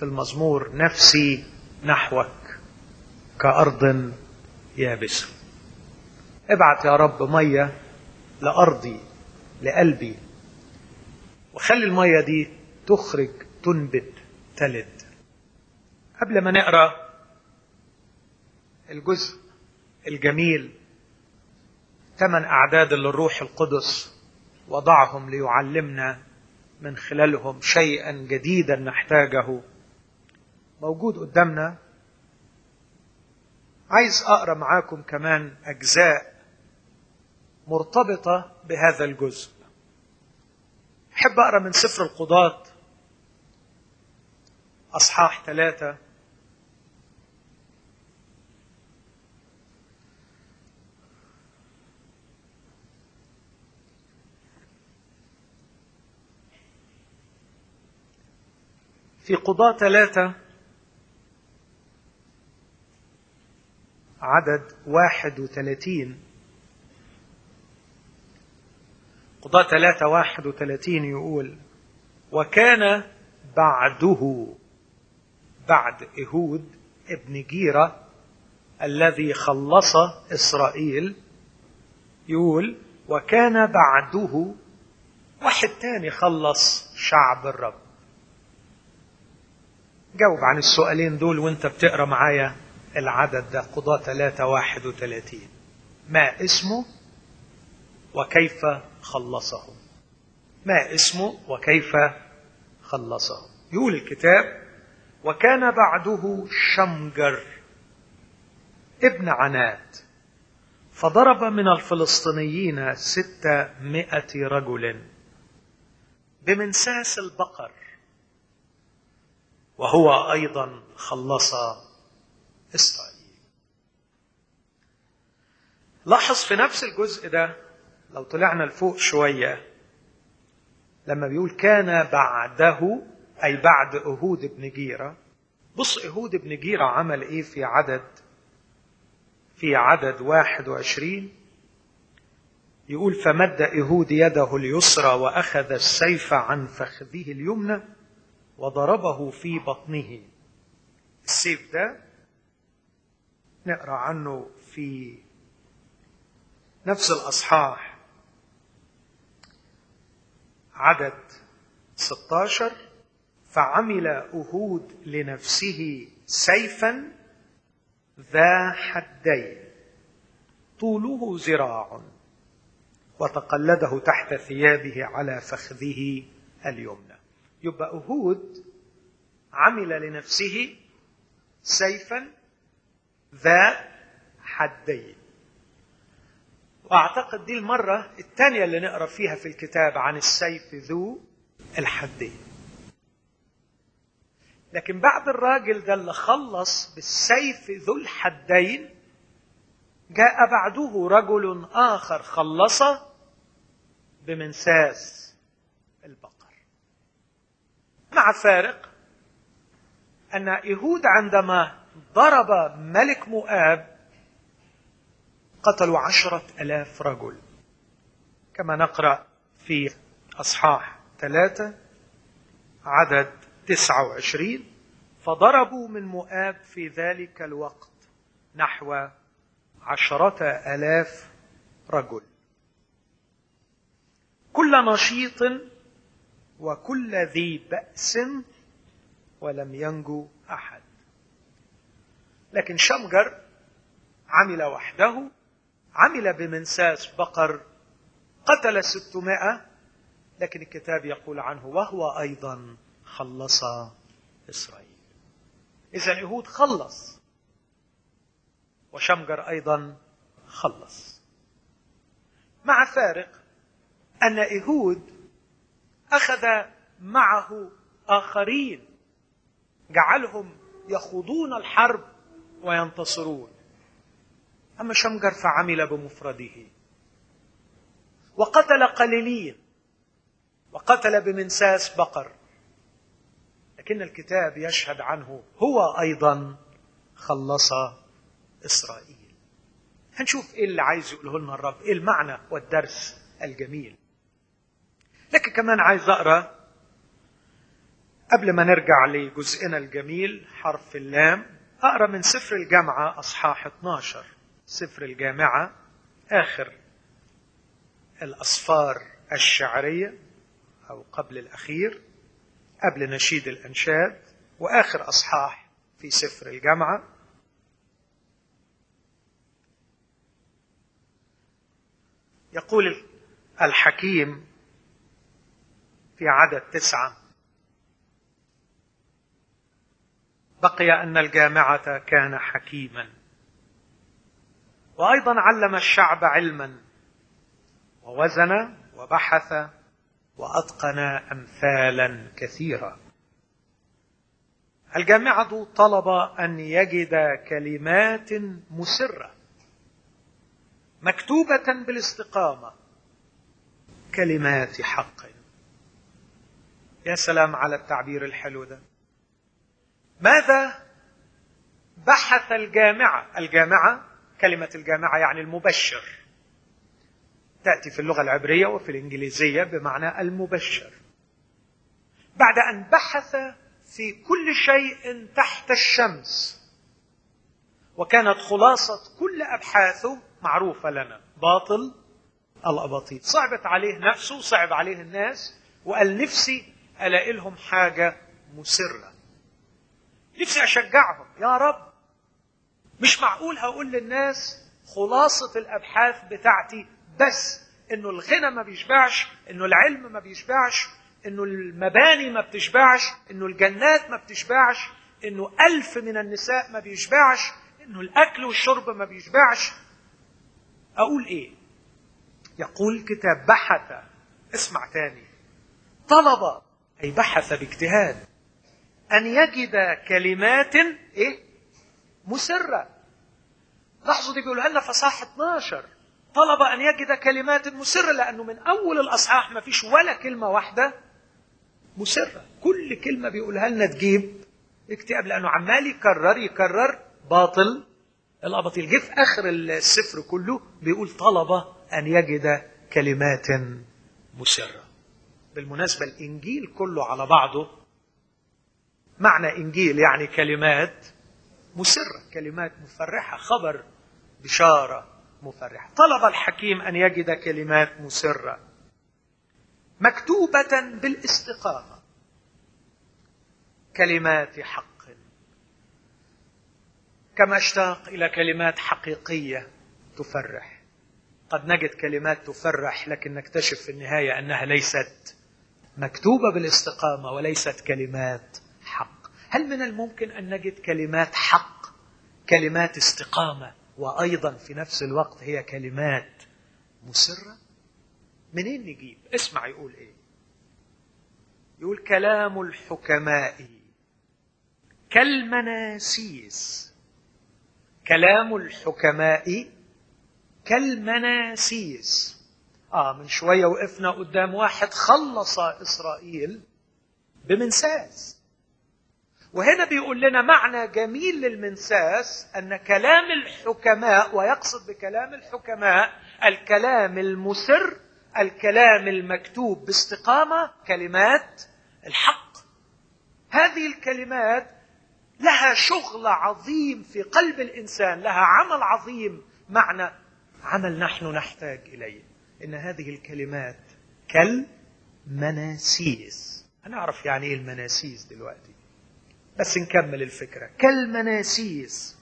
في المزمور نفسي نحوك كأرض يابسة ابعت يا رب مية لأرضي لقلبي وخلي المية دي تخرج تنبت تلد قبل ما نقرأ الجزء الجميل ثمان أعداد اللي الروح القدس وضعهم ليعلمنا من خلالهم شيئا جديدا نحتاجه موجود قدامنا عايز اقرا معاكم كمان اجزاء مرتبطه بهذا الجزء احب اقرا من سفر القضاه اصحاح ثلاثه في قضاة ثلاثة عدد واحد وثلاثين قضاة ثلاثة واحد وثلاثين يقول وكان بعده بعد إهود ابن جيرة الذي خلص إسرائيل يقول وكان بعده واحد تاني خلص شعب الرب جاوب عن السؤالين دول وانت بتقرا معايا العدد ده قضاة 3 31 ما اسمه وكيف خلصه ما اسمه وكيف خلصه يقول الكتاب وكان بعده شمجر ابن عناد فضرب من الفلسطينيين ستمائة رجل بمنساس البقر وهو ايضا خلص اسرائيل لاحظ في نفس الجزء ده لو طلعنا لفوق شويه لما بيقول كان بعده اي بعد اهود بن جيره بص اهود بن جيره عمل ايه في عدد في عدد واحد وعشرين يقول فمد اهود يده اليسرى واخذ السيف عن فخذه اليمنى وضربه في بطنه السيف ده نقرا عنه في نفس الاصحاح عدد 16 فعمل اهود لنفسه سيفا ذا حدين طوله ذراع وتقلده تحت ثيابه على فخذه اليمنى يبقى أهود عمل لنفسه سيفا ذا حدين واعتقد دي المرة الثانية اللي نقرا فيها في الكتاب عن السيف ذو الحدين لكن بعد الراجل ده اللي خلص بالسيف ذو الحدين جاء بعده رجل آخر خلص بمنساس البقر مع فارق أن إهود عندما ضرب ملك مؤاب قتلوا عشرة ألاف رجل كما نقرأ في أصحاح ثلاثة عدد تسعة وعشرين فضربوا من مؤاب في ذلك الوقت نحو عشرة ألاف رجل كل نشيط وكل ذي بأس ولم ينجو أحد لكن شمجر عمل وحده عمل بمنساس بقر قتل ستمائة لكن الكتاب يقول عنه وهو أيضا خلص إسرائيل إذا يهود خلص وشمجر أيضا خلص مع فارق أن إهود أخذ معه آخرين جعلهم يخوضون الحرب وينتصرون أما شمجر فعمل بمفرده وقتل قليلين وقتل بمنساس بقر لكن الكتاب يشهد عنه هو أيضا خلص إسرائيل هنشوف إيه اللي عايز يقوله لنا الرب إيه المعنى والدرس الجميل لكن كمان عايز أقرأ قبل ما نرجع لجزئنا الجميل حرف اللام أقرأ من سفر الجامعة أصحاح 12 سفر الجامعة آخر الأصفار الشعرية أو قبل الأخير قبل نشيد الأنشاد وآخر أصحاح في سفر الجامعة يقول الحكيم في عدد تسعة بقي أن الجامعة كان حكيما وأيضا علم الشعب علما ووزن وبحث وأتقن أمثالا كثيرة الجامعة طلب أن يجد كلمات مسرة مكتوبة بالاستقامة كلمات حق يا سلام على التعبير الحلو ده ماذا بحث الجامعة الجامعة كلمة الجامعة يعني المبشر تأتي في اللغة العبرية وفي الإنجليزية بمعنى المبشر بعد أن بحث في كل شيء تحت الشمس وكانت خلاصة كل أبحاثه معروفة لنا باطل الأباطيل صعبت عليه نفسه صعب عليه الناس وقال نفسي ألاقي لهم حاجة مسرة نفسي أشجعهم يا رب مش معقول هقول للناس خلاصة الأبحاث بتاعتي بس إنه الغنى ما بيشبعش إنه العلم ما بيشبعش إنه المباني ما بتشبعش إنه الجنات ما بتشبعش إنه ألف من النساء ما بيشبعش إنه الأكل والشرب ما بيشبعش أقول إيه يقول كتاب بحث اسمع تاني طلب أي بحث باجتهاد أن يجد كلمات إيه مسرة لاحظوا دي بيقولها لنا في صح 12 طلب أن يجد كلمات مسرة لأنه من أول الأصحاح ما فيش ولا كلمة واحدة مسرة كل كلمة بيقولها لنا تجيب اكتئاب لأنه عمال يكرر يكرر باطل الأباطيل جه في آخر السفر كله بيقول طلب أن يجد كلمات مسرة بالمناسبة الإنجيل كله على بعضه معنى إنجيل يعني كلمات مسرة كلمات مفرحة خبر بشارة مفرحة طلب الحكيم أن يجد كلمات مسرة مكتوبة بالاستقامة كلمات حق كما اشتاق إلى كلمات حقيقية تفرح قد نجد كلمات تفرح لكن نكتشف في النهاية أنها ليست مكتوبة بالاستقامة وليست كلمات حق هل من الممكن أن نجد كلمات حق كلمات استقامة وأيضا في نفس الوقت هي كلمات مسرة منين نجيب اسمع يقول ايه يقول كلام الحكماء كالمناسيس كلام الحكماء كالمناسيس آه من شوية وقفنا قدام واحد خلص إسرائيل بمنساس وهنا بيقول لنا معنى جميل للمنساس أن كلام الحكماء ويقصد بكلام الحكماء الكلام المسر الكلام المكتوب باستقامة كلمات الحق هذه الكلمات لها شغل عظيم في قلب الإنسان لها عمل عظيم معنى عمل نحن نحتاج إليه إن هذه الكلمات كالمناسيس هنعرف يعني إيه المناسيس دلوقتي بس نكمل الفكرة كالمناسيس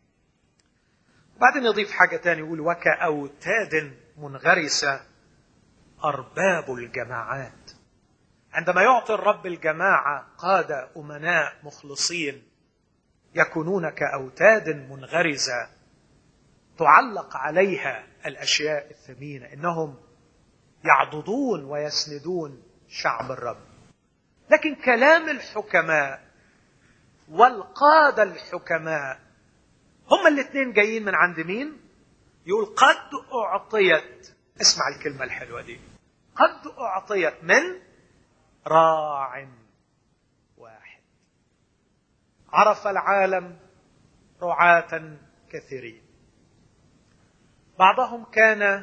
بعدين يضيف حاجة تاني يقول وكأوتاد منغرسة أرباب الجماعات عندما يعطي الرب الجماعة قادة أمناء مخلصين يكونون كأوتاد منغرزة تعلق عليها الأشياء الثمينة إنهم يعضدون ويسندون شعب الرب لكن كلام الحكماء والقادة الحكماء هما الاثنين جايين من عند مين؟ يقول قد أعطيت اسمع الكلمة الحلوة دي قد أعطيت من راع واحد عرف العالم رعاة كثيرين بعضهم كان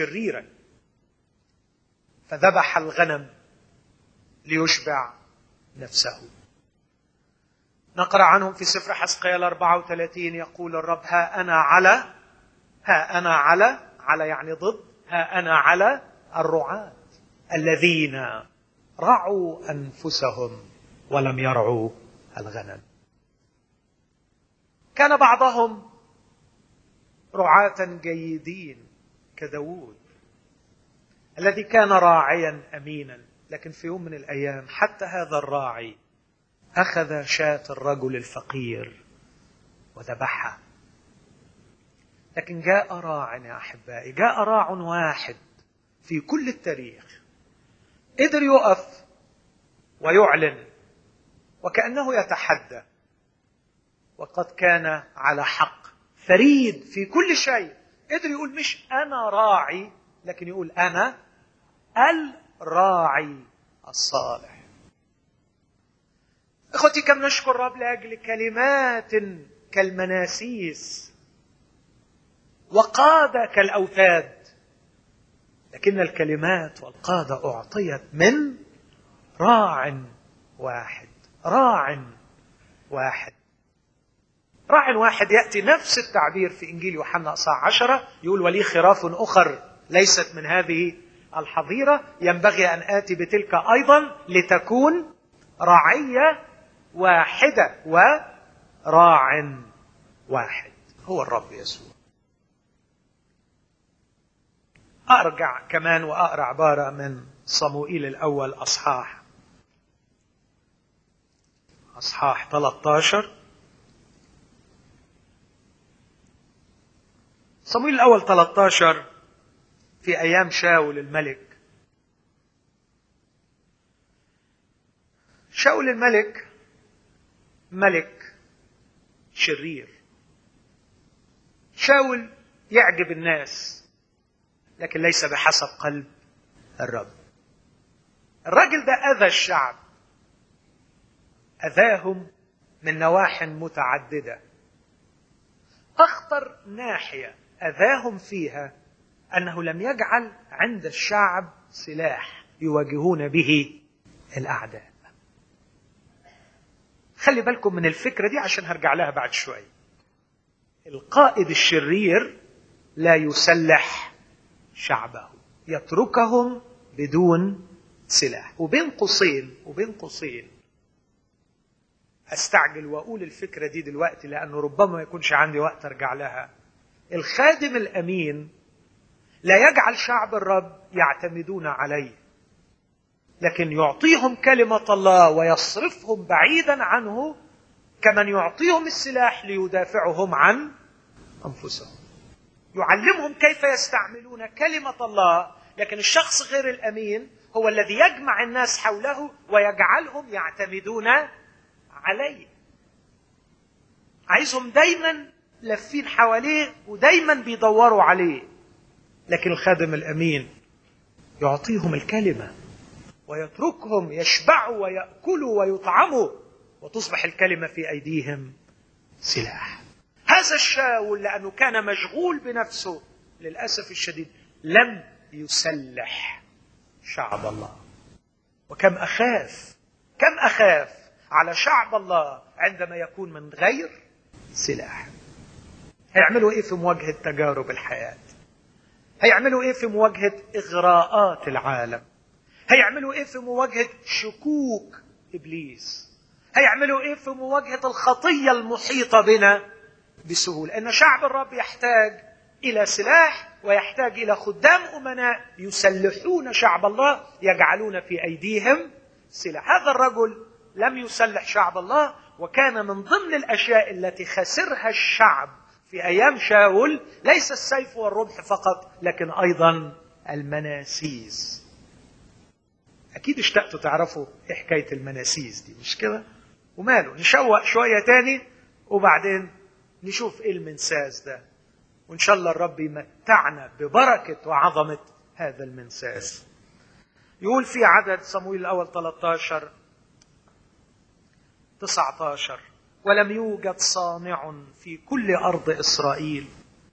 شريرا فذبح الغنم ليشبع نفسه نقرأ عنهم في سفر حسقيال 34 يقول الرب ها أنا على ها أنا على على يعني ضد ها أنا على الرعاة الذين رعوا أنفسهم ولم يرعوا الغنم كان بعضهم رعاة جيدين كداود الذي كان راعيا أمينا لكن في يوم من الأيام حتى هذا الراعي أخذ شاة الرجل الفقير وذبحها لكن جاء راع يا أحبائي جاء راع واحد في كل التاريخ قدر يقف ويعلن وكأنه يتحدى وقد كان على حق فريد في كل شيء قدر يقول مش أنا راعي لكن يقول أنا الراعي الصالح اخوتي كم نشكر الرب لاجل كلمات كالمناسيس وقاده كالاوتاد لكن الكلمات والقاده اعطيت من راع واحد راع واحد راع واحد ياتي نفس التعبير في انجيل يوحنا اصحاح عشره يقول ولي خراف اخر ليست من هذه الحظيره ينبغي ان اتي بتلك ايضا لتكون رعيه واحدة وراع واحد هو الرب يسوع أرجع كمان وأقرأ عبارة من صموئيل الأول أصحاح أصحاح 13 صموئيل الأول 13 في أيام شاول الملك شاول الملك ملك شرير شاول يعجب الناس لكن ليس بحسب قلب الرب الراجل ده اذى الشعب اذاهم من نواح متعدده اخطر ناحيه اذاهم فيها انه لم يجعل عند الشعب سلاح يواجهون به الاعداء خلي بالكم من الفكرة دي عشان هرجع لها بعد شوية القائد الشرير لا يسلح شعبه يتركهم بدون سلاح وبين قوسين وبين قوسين استعجل واقول الفكره دي دلوقتي لانه ربما ما يكونش عندي وقت ارجع لها الخادم الامين لا يجعل شعب الرب يعتمدون عليه لكن يعطيهم كلمة الله ويصرفهم بعيدا عنه كمن يعطيهم السلاح ليدافعهم عن أنفسهم يعلمهم كيف يستعملون كلمة الله لكن الشخص غير الأمين هو الذي يجمع الناس حوله ويجعلهم يعتمدون عليه عايزهم دايما لفين حواليه ودايما بيدوروا عليه لكن الخادم الأمين يعطيهم الكلمه ويتركهم يشبعوا ويأكلوا ويطعموا وتصبح الكلمة في أيديهم سلاح هذا الشاول لأنه كان مشغول بنفسه للأسف الشديد لم يسلح شعب الله وكم أخاف كم أخاف على شعب الله عندما يكون من غير سلاح هيعملوا ايه في مواجهة تجارب الحياة هيعملوا ايه في مواجهة اغراءات العالم هيعملوا ايه في مواجهه شكوك ابليس هيعملوا ايه في مواجهه الخطيه المحيطه بنا بسهوله ان شعب الرب يحتاج الى سلاح ويحتاج الى خدام امناء يسلحون شعب الله يجعلون في ايديهم سلاح هذا الرجل لم يسلح شعب الله وكان من ضمن الاشياء التي خسرها الشعب في ايام شاول ليس السيف والرمح فقط لكن ايضا المناسيس اكيد اشتقتوا تعرفوا ايه حكايه المناسيس دي مش كده وماله نشوق شويه تاني وبعدين نشوف ايه المنساس ده وان شاء الله الرب يمتعنا ببركه وعظمه هذا المنساس يقول في عدد صمويل الاول 13 19 ولم يوجد صانع في كل ارض اسرائيل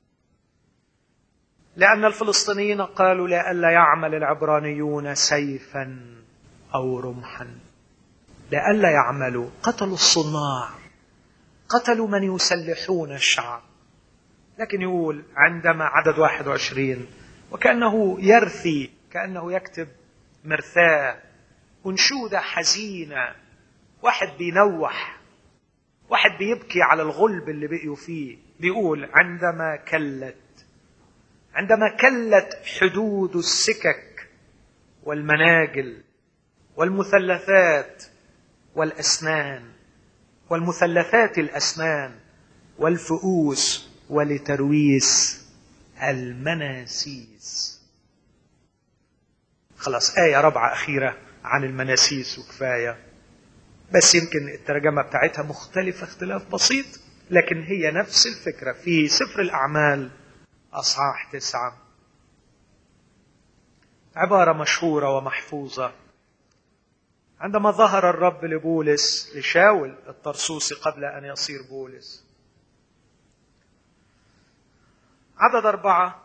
لأن الفلسطينيين قالوا لئلا يعمل العبرانيون سيفا أو رمحا لئلا يعملوا قتلوا الصناع قتلوا من يسلحون الشعب لكن يقول عندما عدد 21 وكأنه يرثي كأنه يكتب مرثاة أنشودة حزينة واحد بينوح واحد بيبكي على الغلب اللي بقيوا فيه بيقول عندما كلت عندما كلت حدود السكك والمناجل والمثلثات والأسنان والمثلثات الأسنان والفؤوس ولترويس المناسيس خلاص آية رابعة أخيرة عن المناسيس وكفاية بس يمكن الترجمة بتاعتها مختلفة اختلاف بسيط لكن هي نفس الفكرة في سفر الأعمال أصحاح تسعة عبارة مشهورة ومحفوظة عندما ظهر الرب لبولس لشاول الطرسوسي قبل أن يصير بولس عدد أربعة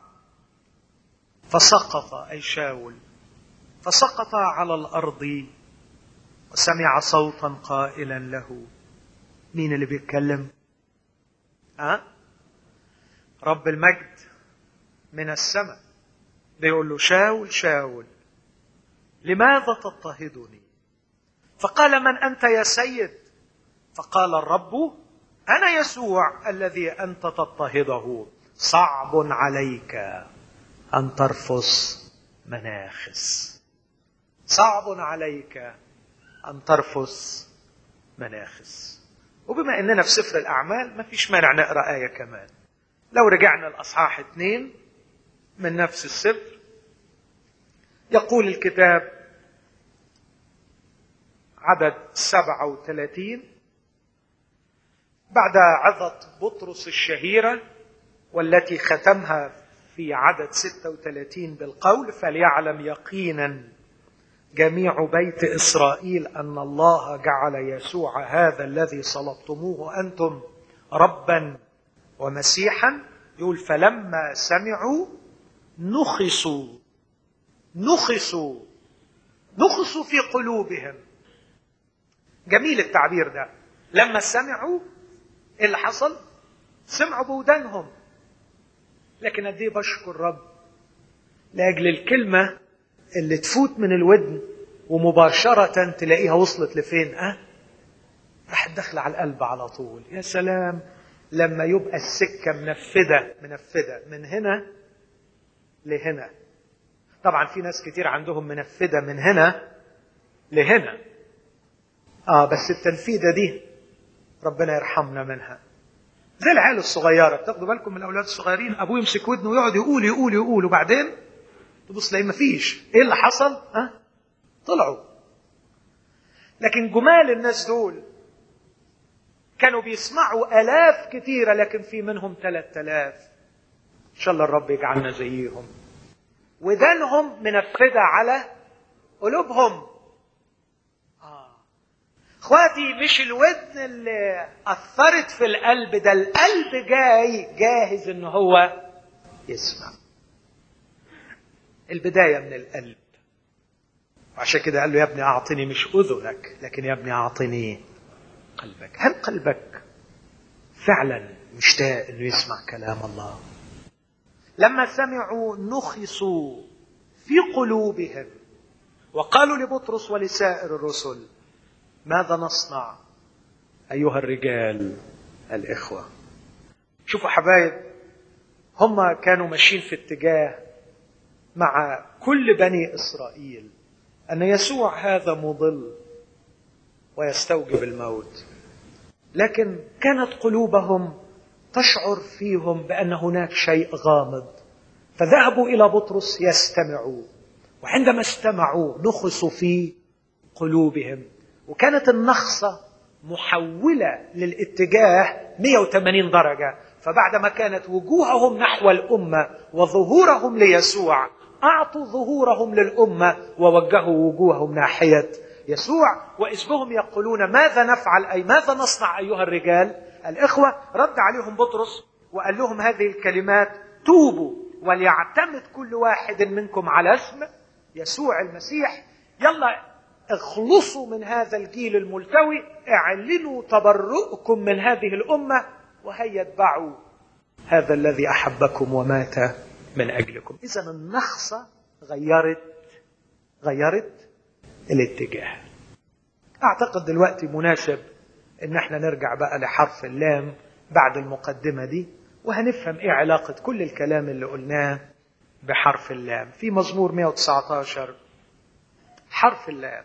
فسقط أي شاول فسقط على الأرض وسمع صوتا قائلا له مين اللي بيتكلم أه؟ رب المجد من السماء بيقول له شاول شاول لماذا تضطهدني فقال من انت يا سيد فقال الرب انا يسوع الذي انت تضطهده صعب عليك ان ترفس مناخس صعب عليك ان ترفس مناخس وبما اننا في سفر الاعمال ما فيش مانع نقرا ايه كمان لو رجعنا الاصحاح اثنين من نفس السفر يقول الكتاب عدد سبعة وثلاثين بعد عظة بطرس الشهيرة والتي ختمها في عدد ستة وثلاثين بالقول فليعلم يقينا جميع بيت إسرائيل أن الله جعل يسوع هذا الذي صلبتموه أنتم ربا ومسيحا يقول فلما سمعوا نخسوا نخسوا نخسوا في قلوبهم جميل التعبير ده لما سمعوا ايه اللي حصل سمعوا بودانهم لكن قد ايه بشكر الرب لاجل الكلمه اللي تفوت من الودن ومباشره تلاقيها وصلت لفين اه راحت داخله على القلب على طول يا سلام لما يبقى السكه منفده منفده من هنا لهنا طبعا في ناس كتير عندهم منفده من هنا لهنا اه بس التنفيذه دي ربنا يرحمنا منها زي العيال الصغيره بتاخدوا بالكم من الاولاد الصغيرين ابوه يمسك ودنه ويقعد يقول يقول يقول وبعدين تبص تلاقي مفيش ايه اللي حصل ها آه؟ طلعوا لكن جمال الناس دول كانوا بيسمعوا الاف كثيره لكن في منهم ثلاث الاف ان شاء الله الرب يجعلنا زيهم ودانهم منفذه على قلوبهم اخواتي مش الودن اللي اثرت في القلب ده القلب جاي جاهز ان هو يسمع البدايه من القلب وعشان كده قال له يا ابني اعطني مش اذنك لكن يا ابني اعطني قلبك هل قلبك فعلا مشتاق انه يسمع كلام الله لما سمعوا نخسوا في قلوبهم وقالوا لبطرس ولسائر الرسل ماذا نصنع ايها الرجال الاخوه شوفوا حبايب هم كانوا ماشيين في اتجاه مع كل بني اسرائيل ان يسوع هذا مضل ويستوجب الموت لكن كانت قلوبهم تشعر فيهم بان هناك شيء غامض فذهبوا الى بطرس يستمعوا وعندما استمعوا نخسوا في قلوبهم وكانت النخصة محولة للاتجاه 180 درجة فبعد ما كانت وجوههم نحو الأمة وظهورهم ليسوع أعطوا ظهورهم للأمة ووجهوا وجوههم ناحية يسوع وإذ بهم يقولون ماذا نفعل أي ماذا نصنع أيها الرجال الإخوة رد عليهم بطرس وقال لهم هذه الكلمات توبوا وليعتمد كل واحد منكم على اسم يسوع المسيح يلا اخلصوا من هذا الجيل الملتوي اعلنوا تبرؤكم من هذه الأمة وهيا اتبعوا هذا الذي أحبكم ومات من أجلكم إذا النخصة غيرت غيرت الاتجاه أعتقد دلوقتي مناسب إن احنا نرجع بقى لحرف اللام بعد المقدمة دي وهنفهم إيه علاقة كل الكلام اللي قلناه بحرف اللام في مزمور 119 حرف اللام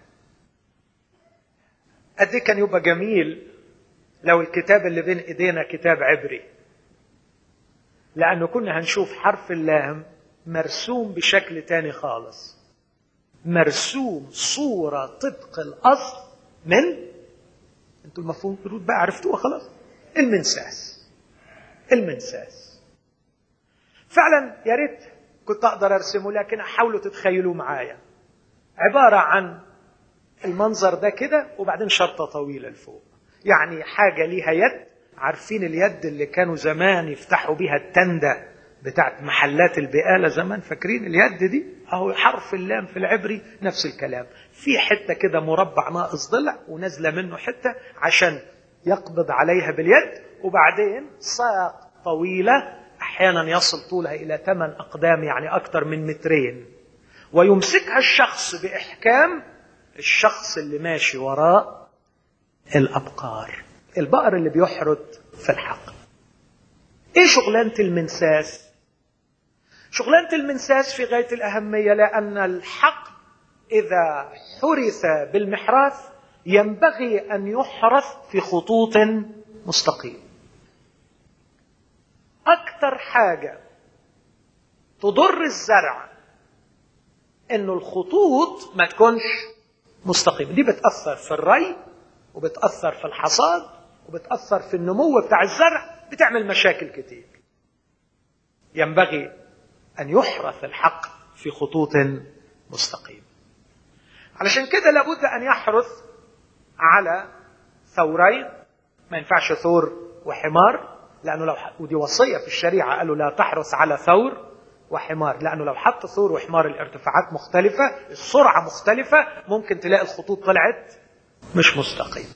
قد كان يبقى جميل لو الكتاب اللي بين ايدينا كتاب عبري لانه كنا هنشوف حرف اللام مرسوم بشكل تاني خالص مرسوم صورة طبق الأصل من انتوا المفروض بقى عرفتوها خلاص المنساس المنساس فعلا يا ريت كنت اقدر ارسمه لكن حاولوا تتخيلوا معايا عبارة عن المنظر ده كده وبعدين شرطة طويلة لفوق يعني حاجة ليها يد عارفين اليد اللي كانوا زمان يفتحوا بيها التندة بتاعت محلات البقالة زمان فاكرين اليد دي اهو حرف اللام في العبري نفس الكلام في حتة كده مربع ناقص ضلع ونازلة منه حتة عشان يقبض عليها باليد وبعدين ساق طويلة أحيانا يصل طولها إلى ثمان أقدام يعني أكثر من مترين ويمسكها الشخص بإحكام الشخص اللي ماشي وراء الأبقار البقر اللي بيحرد في الحقل ايه شغلانة المنساس شغلانة المنساس في غاية الأهمية لأن الحقل إذا حرث بالمحراث ينبغي أن يحرث في خطوط مستقيم أكثر حاجة تضر الزرع إنه الخطوط ما تكونش مستقيمة دي بتأثر في الري وبتأثر في الحصاد وبتأثر في النمو بتاع الزرع بتعمل مشاكل كتير ينبغي أن يحرث الحق في خطوط مستقيمة علشان كده لابد أن يحرث على ثورين ما ينفعش ثور وحمار لأنه لو ودي وصية في الشريعة قالوا لا تحرث على ثور وحمار لأنه لو حط ثور وحمار الارتفاعات مختلفة السرعة مختلفة ممكن تلاقي الخطوط طلعت مش مستقيم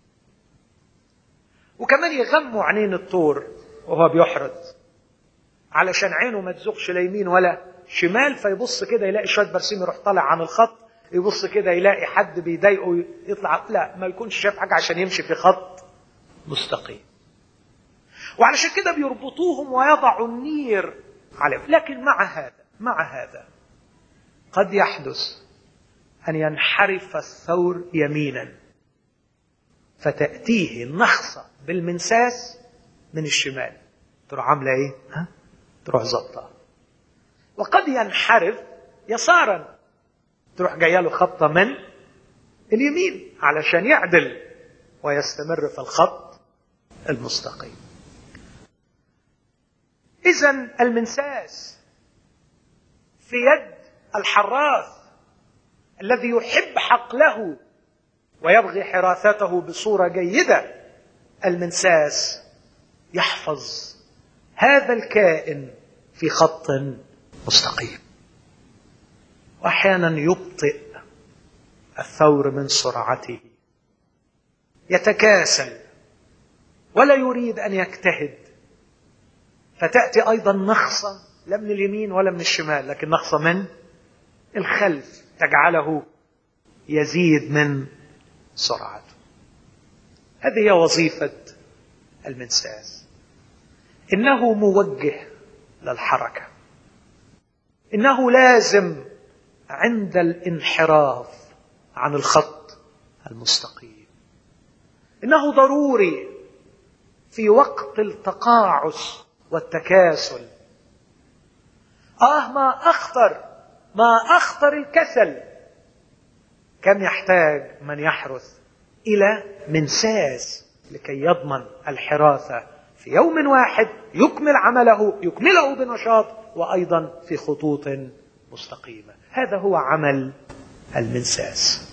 وكمان يغموا عينين الطور وهو بيحرد علشان عينه ما تزقش لا يمين ولا شمال فيبص كده يلاقي شويه برسيم يروح طالع عن الخط يبص كده يلاقي حد بيضايقه يطلع لا ما يكونش شايف حاجه عشان يمشي في خط مستقيم وعلشان كده بيربطوهم ويضعوا النير عليهم لكن مع هذا مع هذا قد يحدث أن ينحرف الثور يمينا فتأتيه النخصة بالمنساس من الشمال تروح عاملة إيه؟ ها؟ تروح ظبطها وقد ينحرف يسارا تروح جايه له خطة من اليمين علشان يعدل ويستمر في الخط المستقيم إذا المنساس في يد الحراث الذي يحب حقله ويبغي حراثته بصورة جيدة المنساس يحفظ هذا الكائن في خط مستقيم واحيانا يبطئ الثور من سرعته يتكاسل ولا يريد ان يجتهد فتاتي ايضا نخصه لا من اليمين ولا من الشمال لكن نخصه من الخلف تجعله يزيد من سرعته هذه هي وظيفه المنساس انه موجه للحركه انه لازم عند الانحراف عن الخط المستقيم انه ضروري في وقت التقاعس والتكاسل اه ما اخطر ما اخطر الكسل كم يحتاج من يحرث الى منساس لكي يضمن الحراثه في يوم واحد يكمل عمله يكمله بنشاط وايضا في خطوط مستقيمه هذا هو عمل المنساس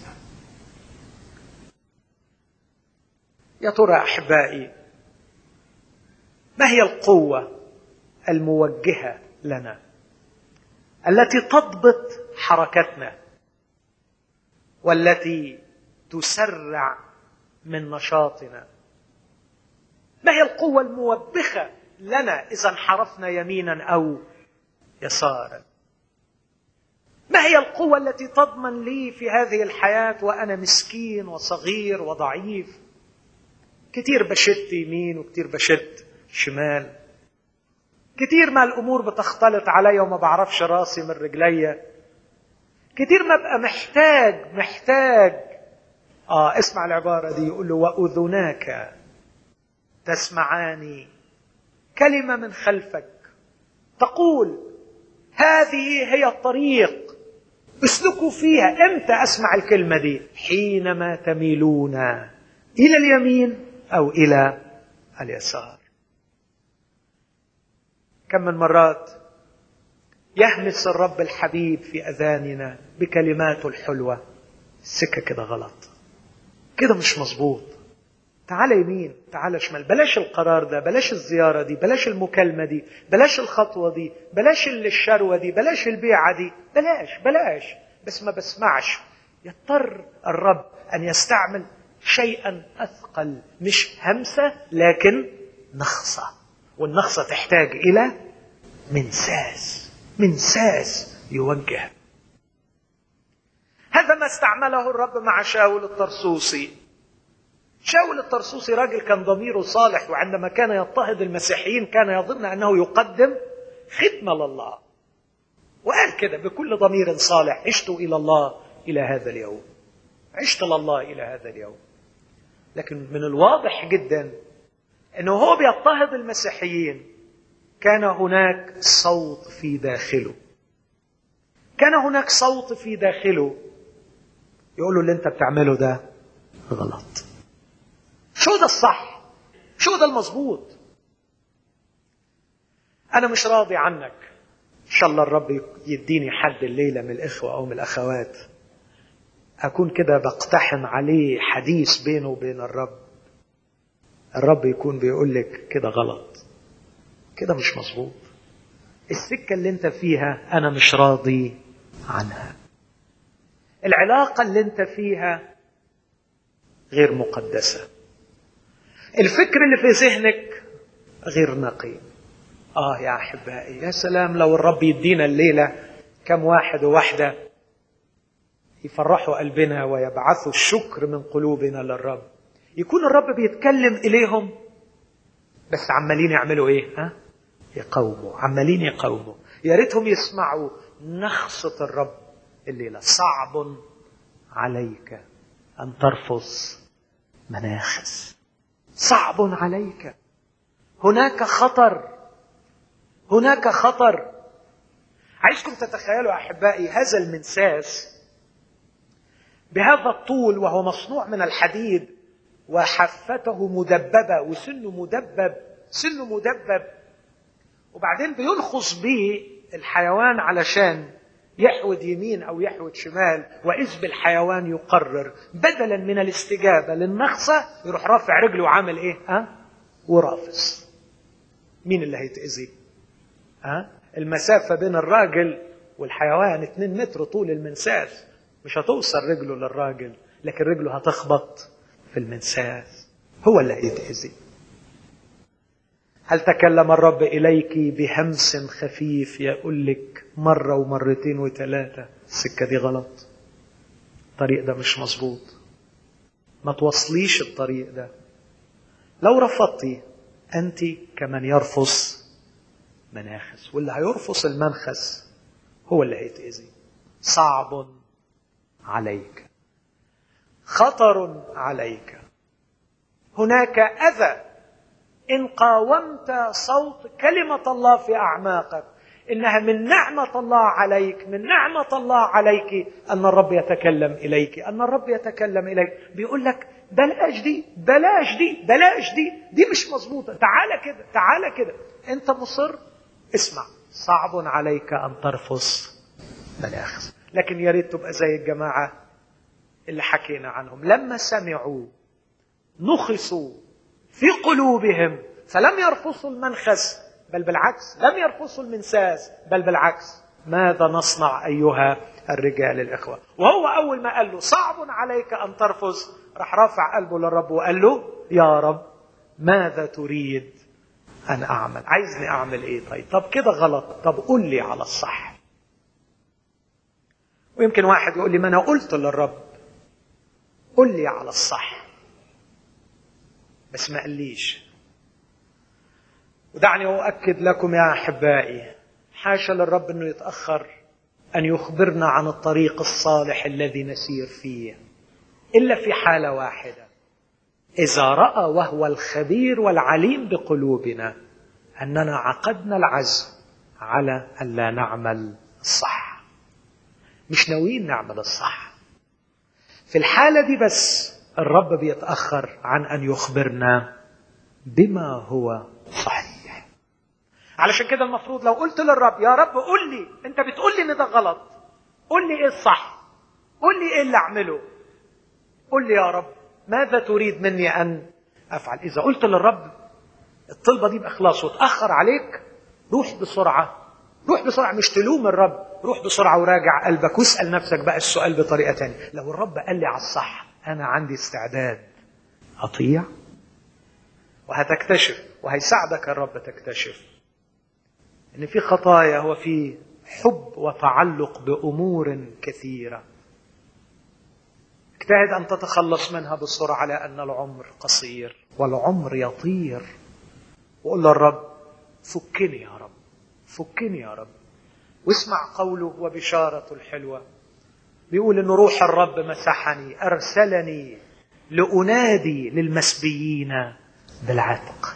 يا ترى احبائي ما هي القوه الموجهه لنا التي تضبط حركتنا والتي تسرع من نشاطنا ما هي القوة الموبخة لنا إذا انحرفنا يمينا أو يسارا ما هي القوة التي تضمن لي في هذه الحياة وأنا مسكين وصغير وضعيف كتير بشت يمين وكتير بشت شمال كتير ما الأمور بتختلط علي وما بعرفش راسي من رجلي كتير ما بقى محتاج محتاج آه اسمع العبارة دي يقول له وأذناك تسمعان كلمة من خلفك تقول هذه هي الطريق اسلكوا فيها امتى اسمع الكلمة دي حينما تميلون إلى اليمين أو إلى اليسار كم من مرات يهمس الرب الحبيب في أذاننا بكلماته الحلوة السكة كده غلط كده مش مظبوط تعال يمين تعال شمال بلاش القرار ده بلاش الزيارة دي بلاش المكالمة دي بلاش الخطوة دي بلاش الشروة دي بلاش البيعة دي بلاش بلاش بس ما بسمعش يضطر الرب أن يستعمل شيئا أثقل مش همسة لكن نخصة والنخصة تحتاج إلى منساس منساس يوجه هذا ما استعمله الرب مع شاول الطرسوسي شاول الطرسوسي راجل كان ضميره صالح وعندما كان يضطهد المسيحيين كان يظن انه يقدم خدمه لله وقال كده بكل ضمير صالح عشت الى الله الى هذا اليوم عشت لله الى هذا اليوم لكن من الواضح جدا انه هو بيضطهد المسيحيين كان هناك صوت في داخله كان هناك صوت في داخله يقول له اللي انت بتعمله ده غلط شو ده الصح شو ده المظبوط انا مش راضي عنك ان شاء الله الرب يديني حد الليله من الاخوه او من الاخوات اكون كده بقتحم عليه حديث بينه وبين الرب الرب يكون بيقول لك كده غلط كده مش مظبوط السكه اللي انت فيها انا مش راضي عنها العلاقه اللي انت فيها غير مقدسه الفكر اللي في ذهنك غير نقي اه يا احبائي يا سلام لو الرب يدينا الليله كم واحد وواحده يفرحوا قلبنا ويبعثوا الشكر من قلوبنا للرب يكون الرب بيتكلم اليهم بس عمالين يعملوا ايه ها يقاوموا عمالين يقاوموا يا ريتهم يسمعوا نخصة الرب الليلة صعب عليك أن ترفض مناخس صعب عليك هناك خطر هناك خطر عايزكم تتخيلوا احبائي هذا المنساس بهذا الطول وهو مصنوع من الحديد وحفته مدببه وسنه مدبب سنه مدبب وبعدين بينخص به الحيوان علشان يحود يمين او يحود شمال واذ بالحيوان يقرر بدلا من الاستجابه للنخسه يروح رافع رجله وعامل ايه؟ ها؟ ورافس. مين اللي هيتاذي؟ ها؟ المسافه بين الراجل والحيوان 2 متر طول المنساس مش هتوصل رجله للراجل لكن رجله هتخبط في المنساس هو اللي هيتاذي. هل تكلم الرب إليك بهمس خفيف يقول لك مرة ومرتين وثلاثة السكة دي غلط الطريق ده مش مظبوط ما توصليش الطريق ده لو رفضتي أنت كمن يرفض مناخس واللي هيرفض المنخس هو اللي هيتأذي صعب عليك خطر عليك هناك أذى إن قاومت صوت كلمة الله في أعماقك إنها من نعمة الله عليك من نعمة الله عليك أن الرب يتكلم إليك أن الرب يتكلم إليك بيقول لك بلاش دي بلاش دي بلاش دي دي مش مظبوطة تعالى كده تعالى كده أنت مصر اسمع صعب عليك أن ترفض مناخ لكن يا ريت تبقى زي الجماعة اللي حكينا عنهم لما سمعوا نخصوا في قلوبهم فلم يرفصوا المنخس بل بالعكس لم يرفصوا المنساس بل بالعكس ماذا نصنع أيها الرجال الإخوة وهو أول ما قال له صعب عليك أن ترفض راح رافع قلبه للرب وقال له يا رب ماذا تريد أن أعمل عايزني أعمل إيه طيب طب كده غلط طب قول لي على الصح ويمكن واحد يقول لي ما أنا قلت للرب قل لي على الصح بس ما قاليش ودعني أؤكد لكم يا أحبائي حاشا للرب أنه يتأخر أن يخبرنا عن الطريق الصالح الذي نسير فيه إلا في حالة واحدة إذا رأى وهو الخبير والعليم بقلوبنا أننا عقدنا العزم على أن لا نعمل الصح مش ناويين نعمل الصح في الحالة دي بس الرب بيتأخر عن أن يخبرنا بما هو صحيح علشان كده المفروض لو قلت للرب يا رب قول لي انت بتقول لي ان ده غلط قول لي ايه الصح قول لي ايه اللي اعمله قول لي يا رب ماذا تريد مني ان افعل اذا قلت للرب الطلبه دي باخلاص وتاخر عليك روح بسرعه روح بسرعه مش تلوم الرب روح بسرعه وراجع قلبك واسال نفسك بقى السؤال بطريقه تانية لو الرب قال لي على الصح انا عندي استعداد اطيع وهتكتشف وهيساعدك الرب تكتشف ان في خطايا وفي حب وتعلق بامور كثيره اجتهد ان تتخلص منها بسرعه لان العمر قصير والعمر يطير وقول للرب فكني يا رب فكني يا رب واسمع قوله وبشارته الحلوه بيقول ان روح الرب مسحني ارسلني لانادي للمسبيين بالعتق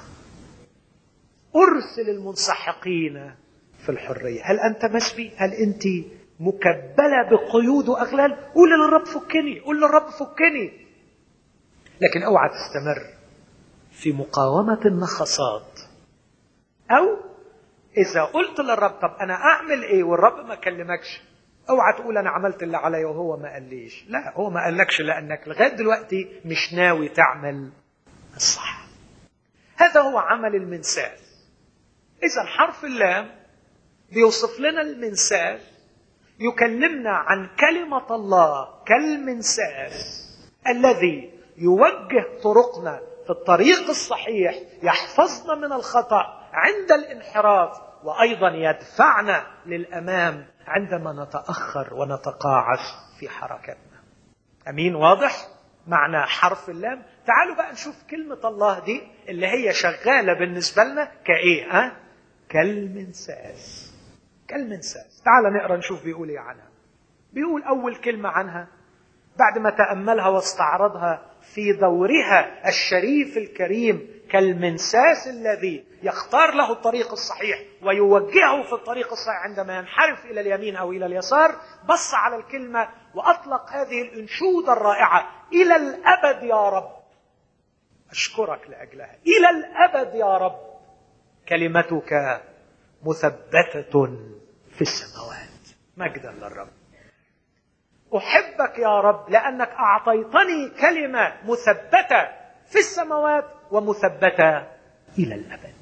ارسل المنسحقين في الحريه هل انت مسبي هل انت مكبله بقيود واغلال قول للرب فكني قول للرب فكني لكن اوعى تستمر في مقاومه النخصات او اذا قلت للرب طب انا اعمل ايه والرب ما كلمكش اوعى تقول انا عملت اللي عليا وهو ما قاليش لا هو ما قالكش لانك لغايه دلوقتي مش ناوي تعمل الصح هذا هو عمل المنسال اذا حرف اللام بيوصف لنا المنسال يكلمنا عن كلمه الله كالمنساس الذي يوجه طرقنا في الطريق الصحيح يحفظنا من الخطا عند الانحراف وايضا يدفعنا للامام عندما نتاخر ونتقاعس في حركتنا امين واضح معنى حرف اللام تعالوا بقى نشوف كلمه الله دي اللي هي شغاله بالنسبه لنا كايه ها كالمنساس كالمنساس تعال نقرا نشوف بيقول ايه عنها بيقول اول كلمه عنها بعد ما تاملها واستعرضها في دورها الشريف الكريم كالمنساس الذي يختار له الطريق الصحيح ويوجهه في الطريق الصحيح عندما ينحرف الى اليمين او الى اليسار بص على الكلمه واطلق هذه الانشوده الرائعه الى الابد يا رب اشكرك لاجلها الى الابد يا رب كلمتك مثبته في السماوات مجدا للرب احبك يا رب لانك اعطيتني كلمه مثبته في السماوات ومثبته الى الابد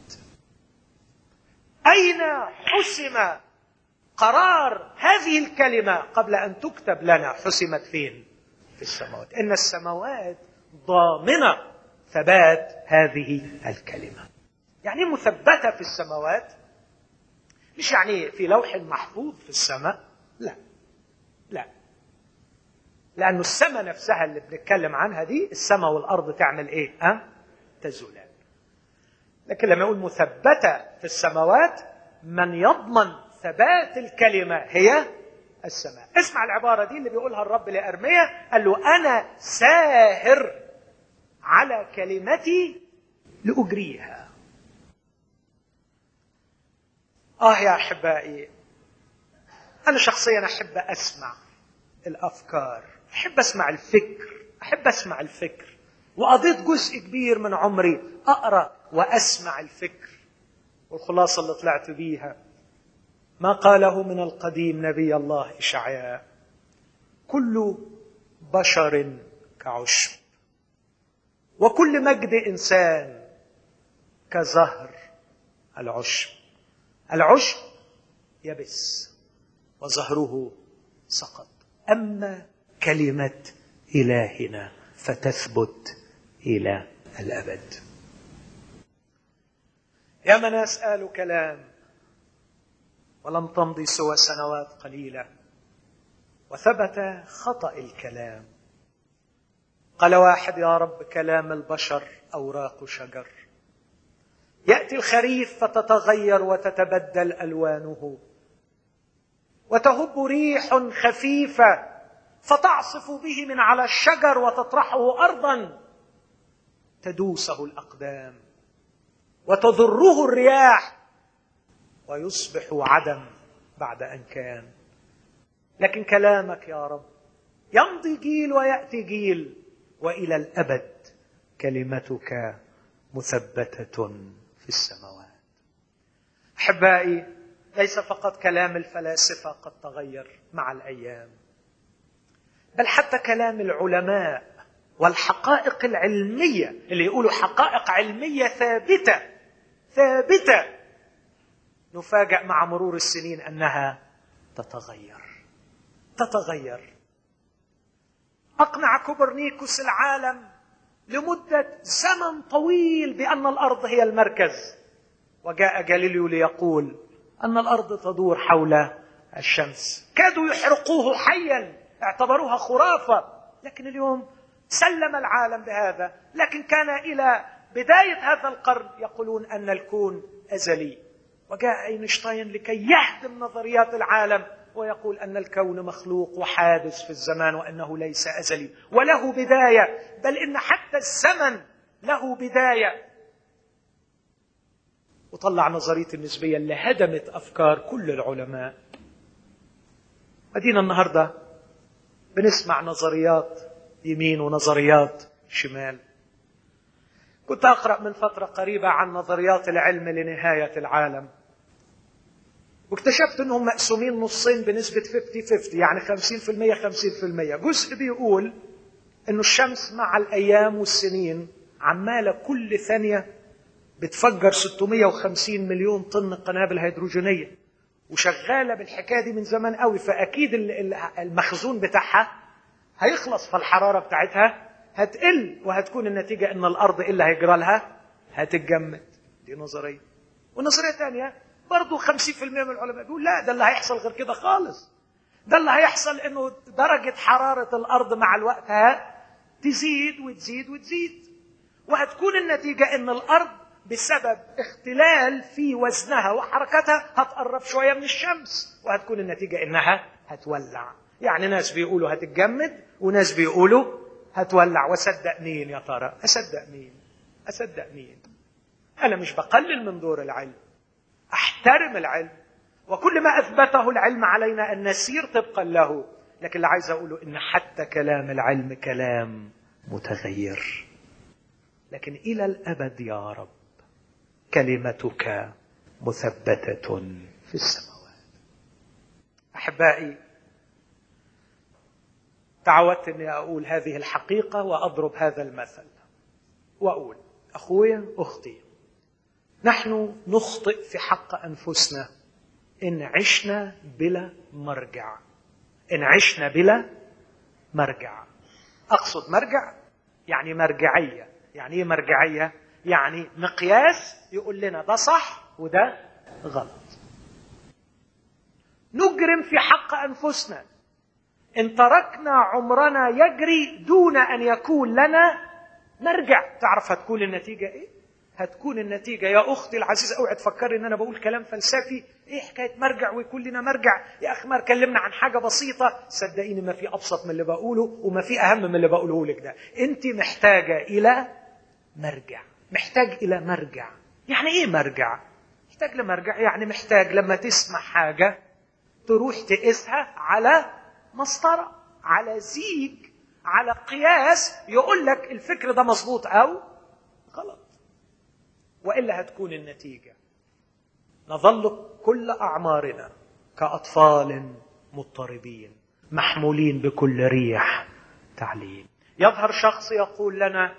اين حسم قرار هذه الكلمه قبل ان تكتب لنا حسمت فين في السماوات ان السماوات ضامنه ثبات هذه الكلمه يعني مثبته في السماوات مش يعني في لوح محفوظ في السماء لا لا لأنه السماء نفسها اللي بنتكلم عنها دي السماء والأرض تعمل إيه؟ أه؟ تزولان. لكن لما يقول مثبتة في السماوات من يضمن ثبات الكلمة هي السماء. اسمع العبارة دي اللي بيقولها الرب لأرميا قال له أنا ساهر على كلمتي لأجريها. آه يا أحبائي أنا شخصيا أحب أسمع الأفكار أحب أسمع الفكر أحب أسمع الفكر وقضيت جزء كبير من عمري أقرأ وأسمع الفكر والخلاصة اللي طلعت بيها ما قاله من القديم نبي الله إشعياء كل بشر كعشب وكل مجد إنسان كزهر العشب العشب يبس وزهره سقط اما كلمه الهنا فتثبت الى الابد يا من اسال كلام ولم تمضي سوى سنوات قليله وثبت خطا الكلام قال واحد يا رب كلام البشر اوراق شجر ياتي الخريف فتتغير وتتبدل الوانه وتهب ريح خفيفه فتعصف به من على الشجر وتطرحه ارضا تدوسه الاقدام وتضره الرياح ويصبح عدم بعد ان كان لكن كلامك يا رب يمضي جيل وياتي جيل والى الابد كلمتك مثبته في السماوات احبائي ليس فقط كلام الفلاسفه قد تغير مع الايام بل حتى كلام العلماء والحقائق العلميه اللي يقولوا حقائق علميه ثابته ثابته نفاجأ مع مرور السنين انها تتغير تتغير اقنع كوبرنيكوس العالم لمده زمن طويل بان الارض هي المركز وجاء جاليليو ليقول ان الارض تدور حول الشمس كادوا يحرقوه حيا اعتبروها خرافه لكن اليوم سلم العالم بهذا لكن كان الى بدايه هذا القرن يقولون ان الكون ازلي وجاء اينشتاين لكي يهدم نظريات العالم ويقول ان الكون مخلوق وحادث في الزمان وانه ليس ازلي وله بدايه بل ان حتى الزمن له بدايه وطلع نظريه النسبيه اللي هدمت افكار كل العلماء ادينا النهارده بنسمع نظريات يمين ونظريات شمال كنت اقرا من فتره قريبه عن نظريات العلم لنهايه العالم واكتشفت انهم مقسومين نصين بنسبه 50 50 يعني 50% 50% جزء بيقول انه الشمس مع الايام والسنين عماله كل ثانيه بتفجر 650 مليون طن قنابل هيدروجينيه وشغاله بالحكايه دي من زمان قوي فاكيد المخزون بتاعها هيخلص فالحراره بتاعتها هتقل وهتكون النتيجه ان الارض ايه اللي هيجرى لها؟ هتتجمد دي نظريه ونظريه ثانيه برضه 50% من العلماء بيقول لا ده اللي هيحصل غير كده خالص ده اللي هيحصل انه درجه حراره الارض مع الوقت تزيد وتزيد وتزيد وهتكون النتيجه ان الارض بسبب اختلال في وزنها وحركتها هتقرب شويه من الشمس وهتكون النتيجه انها هتولع يعني ناس بيقولوا هتتجمد وناس بيقولوا هتولع واصدق مين يا ترى اصدق مين اصدق مين انا مش بقلل من دور العلم احترم العلم وكل ما اثبته العلم علينا ان نسير طبقا له لكن اللي عايز اقوله ان حتى كلام العلم كلام متغير لكن الى الابد يا رب كلمتك مثبته في السماوات احبائي تعودت اني اقول هذه الحقيقه واضرب هذا المثل واقول اخويا اختي نحن نخطئ في حق انفسنا ان عشنا بلا مرجع ان عشنا بلا مرجع اقصد مرجع يعني مرجعيه يعني ايه مرجعيه يعني مقياس يقول لنا ده صح وده غلط نجرم في حق انفسنا ان تركنا عمرنا يجري دون ان يكون لنا مرجع تعرف هتكون النتيجه ايه هتكون النتيجه يا اختي العزيزه اوعي تفكري ان انا بقول كلام فلسفي ايه حكايه مرجع ويكون لنا مرجع يا اخي ما اتكلمنا عن حاجه بسيطه صدقيني ما في ابسط من اللي بقوله وما في اهم من اللي بقوله لك ده انت محتاجه الى مرجع محتاج الى مرجع يعني ايه مرجع محتاج لمرجع يعني محتاج لما تسمع حاجه تروح تقيسها على مسطره على زيج على قياس يقول لك الفكر ده مظبوط او غلط والا هتكون النتيجه نظل كل اعمارنا كاطفال مضطربين محمولين بكل ريح تعليم يظهر شخص يقول لنا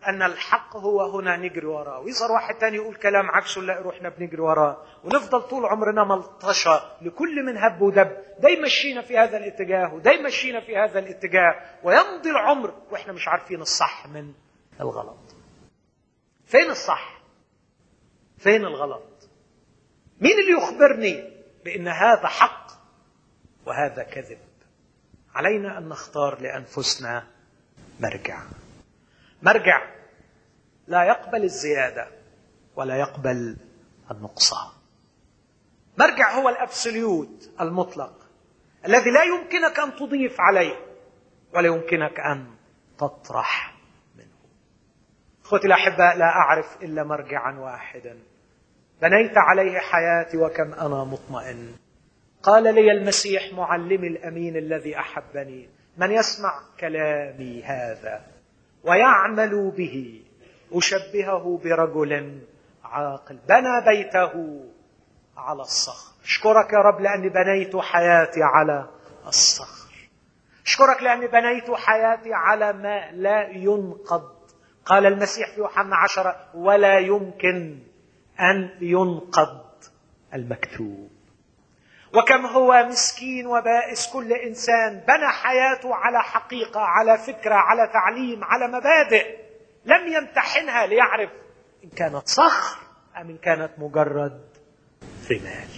ان الحق هو هنا نجري وراه ويظهر واحد تاني يقول كلام عكسه نلاقي روحنا بنجري وراه ونفضل طول عمرنا ملطشه لكل من هب ودب ده يمشينا في هذا الاتجاه وده يمشينا في هذا الاتجاه ويمضي العمر واحنا مش عارفين الصح من الغلط فين الصح فين الغلط مين اللي يخبرني بان هذا حق وهذا كذب علينا ان نختار لانفسنا مرجع مرجع لا يقبل الزياده ولا يقبل النقصان مرجع هو الابسوليوت المطلق الذي لا يمكنك ان تضيف عليه ولا يمكنك ان تطرح منه اخوتي الاحباء لا اعرف الا مرجعا واحدا بنيت عليه حياتي وكم انا مطمئن قال لي المسيح معلمي الامين الذي احبني من يسمع كلامي هذا ويعمل به اشبهه برجل عاقل بنى بيته على الصخر اشكرك يا رب لاني بنيت حياتي على الصخر اشكرك لاني بنيت حياتي على ما لا ينقض قال المسيح في يوحنا عشرة ولا يمكن أن ينقض المكتوب وكم هو مسكين وبائس كل إنسان بنى حياته على حقيقة على فكرة على تعليم على مبادئ لم يمتحنها ليعرف إن كانت صخر أم إن كانت مجرد رمال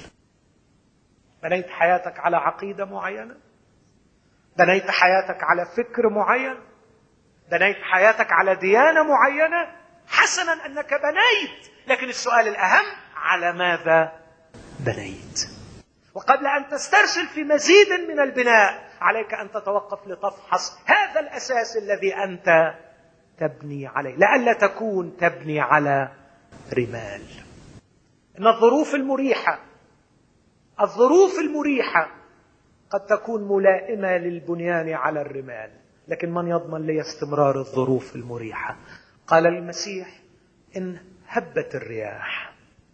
بنيت حياتك على عقيدة معينة بنيت حياتك على فكر معين بنيت حياتك على ديانة معينة حسنا أنك بنيت لكن السؤال الأهم على ماذا بنيت وقبل أن تسترسل في مزيد من البناء عليك أن تتوقف لتفحص هذا الأساس الذي أنت تبني عليه لئلا تكون تبني على رمال إن الظروف المريحة الظروف المريحة قد تكون ملائمة للبنيان على الرمال لكن من يضمن لي استمرار الظروف المريحة قال المسيح إن هبت الرياح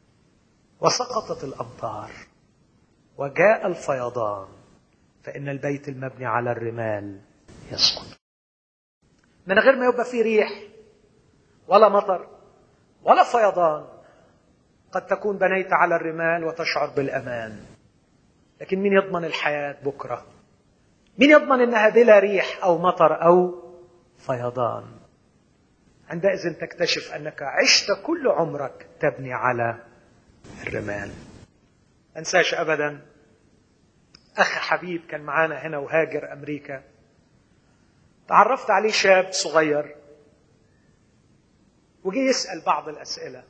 وسقطت الأمطار وجاء الفيضان فإن البيت المبني على الرمال يسقط من غير ما يبقى فيه ريح ولا مطر ولا فيضان قد تكون بنيت على الرمال وتشعر بالأمان لكن مين يضمن الحياة بكرة مين يضمن انها بلا ريح او مطر او فيضان عندئذ تكتشف انك عشت كل عمرك تبني على الرمال انساش ابدا اخ حبيب كان معانا هنا وهاجر امريكا تعرفت عليه شاب صغير وجي يسال بعض الاسئله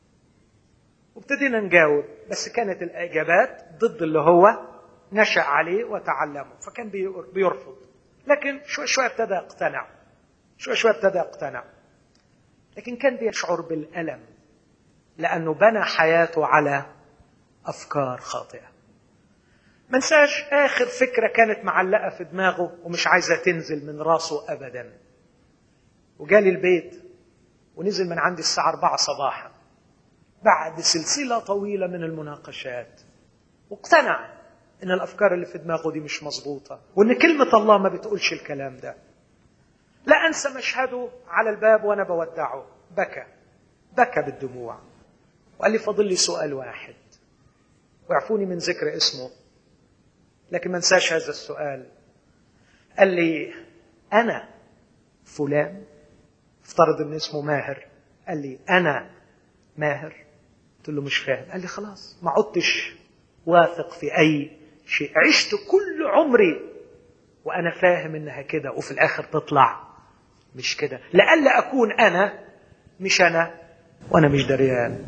وابتدينا نجاوب بس كانت الاجابات ضد اللي هو نشا عليه وتعلمه فكان بيرفض لكن شوي شوي ابتدى يقتنع شوي شوي ابتدى يقتنع لكن كان بيشعر بالالم لانه بنى حياته على افكار خاطئه ما انساش اخر فكره كانت معلقه في دماغه ومش عايزه تنزل من راسه ابدا وجالي البيت ونزل من عندي الساعه 4 صباحا بعد سلسله طويله من المناقشات واقتنع ان الافكار اللي في دماغه دي مش مظبوطه وان كلمه الله ما بتقولش الكلام ده لا انسى مشهده على الباب وانا بودعه بكى بكى بالدموع وقال لي فاضل لي سؤال واحد ويعفوني من ذكر اسمه لكن ما انساش هذا السؤال قال لي انا فلان افترض ان اسمه ماهر قال لي انا ماهر قلت له مش فاهم قال لي خلاص ما عدتش واثق في اي شيء عشت كل عمري وانا فاهم انها كده وفي الاخر تطلع مش كده لئلا اكون انا مش انا وانا مش دريان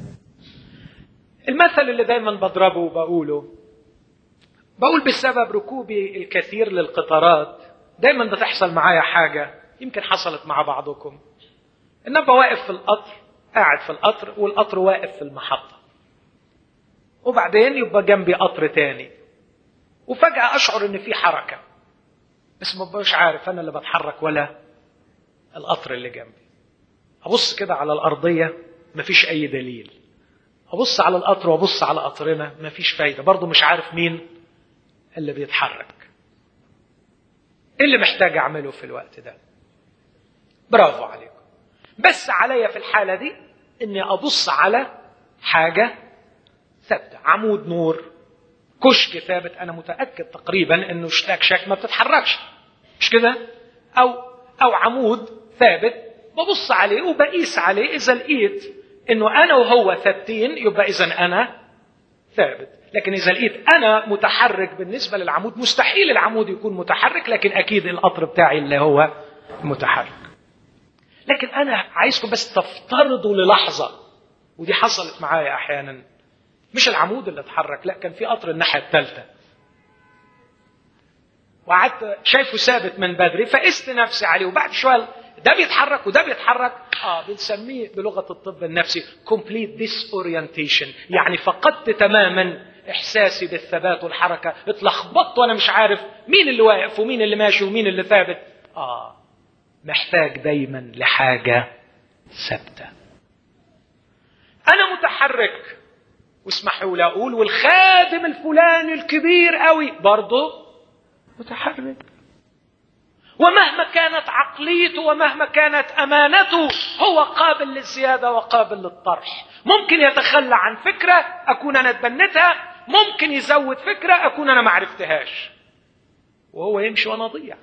المثل اللي دايما بضربه وبقوله بقول بسبب ركوبي الكثير للقطارات دايما بتحصل معايا حاجه يمكن حصلت مع بعضكم ان ابقى واقف في القطر قاعد في القطر والقطر واقف في المحطه وبعدين يبقى جنبي قطر تاني وفجأة أشعر إن في حركة بس ما بقاش عارف أنا اللي بتحرك ولا القطر اللي جنبي أبص كده على الأرضية مفيش أي دليل أبص على القطر وأبص على قطرنا مفيش فايدة برضه مش عارف مين اللي بيتحرك إيه اللي محتاج أعمله في الوقت ده برافو عليكم بس عليا في الحالة دي اني ابص على حاجة ثابتة عمود نور كشك ثابت انا متأكد تقريبا انه شتاك شك ما بتتحركش مش كده او او عمود ثابت ببص عليه وبقيس عليه اذا لقيت انه انا وهو ثابتين يبقى اذا انا ثابت لكن اذا لقيت انا متحرك بالنسبه للعمود مستحيل العمود يكون متحرك لكن اكيد القطر بتاعي اللي هو متحرك لكن انا عايزكم بس تفترضوا للحظه ودي حصلت معايا احيانا مش العمود اللي اتحرك لا كان في قطر الناحيه الثالثه وقعدت شايفه ثابت من بدري فقست نفسي عليه وبعد شويه ده بيتحرك وده بيتحرك اه بنسميه بلغه الطب النفسي complete disorientation يعني فقدت تماما احساسي بالثبات والحركه اتلخبطت وانا مش عارف مين اللي واقف ومين اللي ماشي ومين اللي ثابت اه محتاج دايما لحاجه ثابته انا متحرك واسمحوا لي اقول والخادم الفلاني الكبير قوي برضه متحرك ومهما كانت عقليته ومهما كانت امانته هو قابل للزياده وقابل للطرح ممكن يتخلى عن فكره اكون انا اتبنتها ممكن يزود فكره اكون انا ما عرفتهاش وهو يمشي وانا اضيع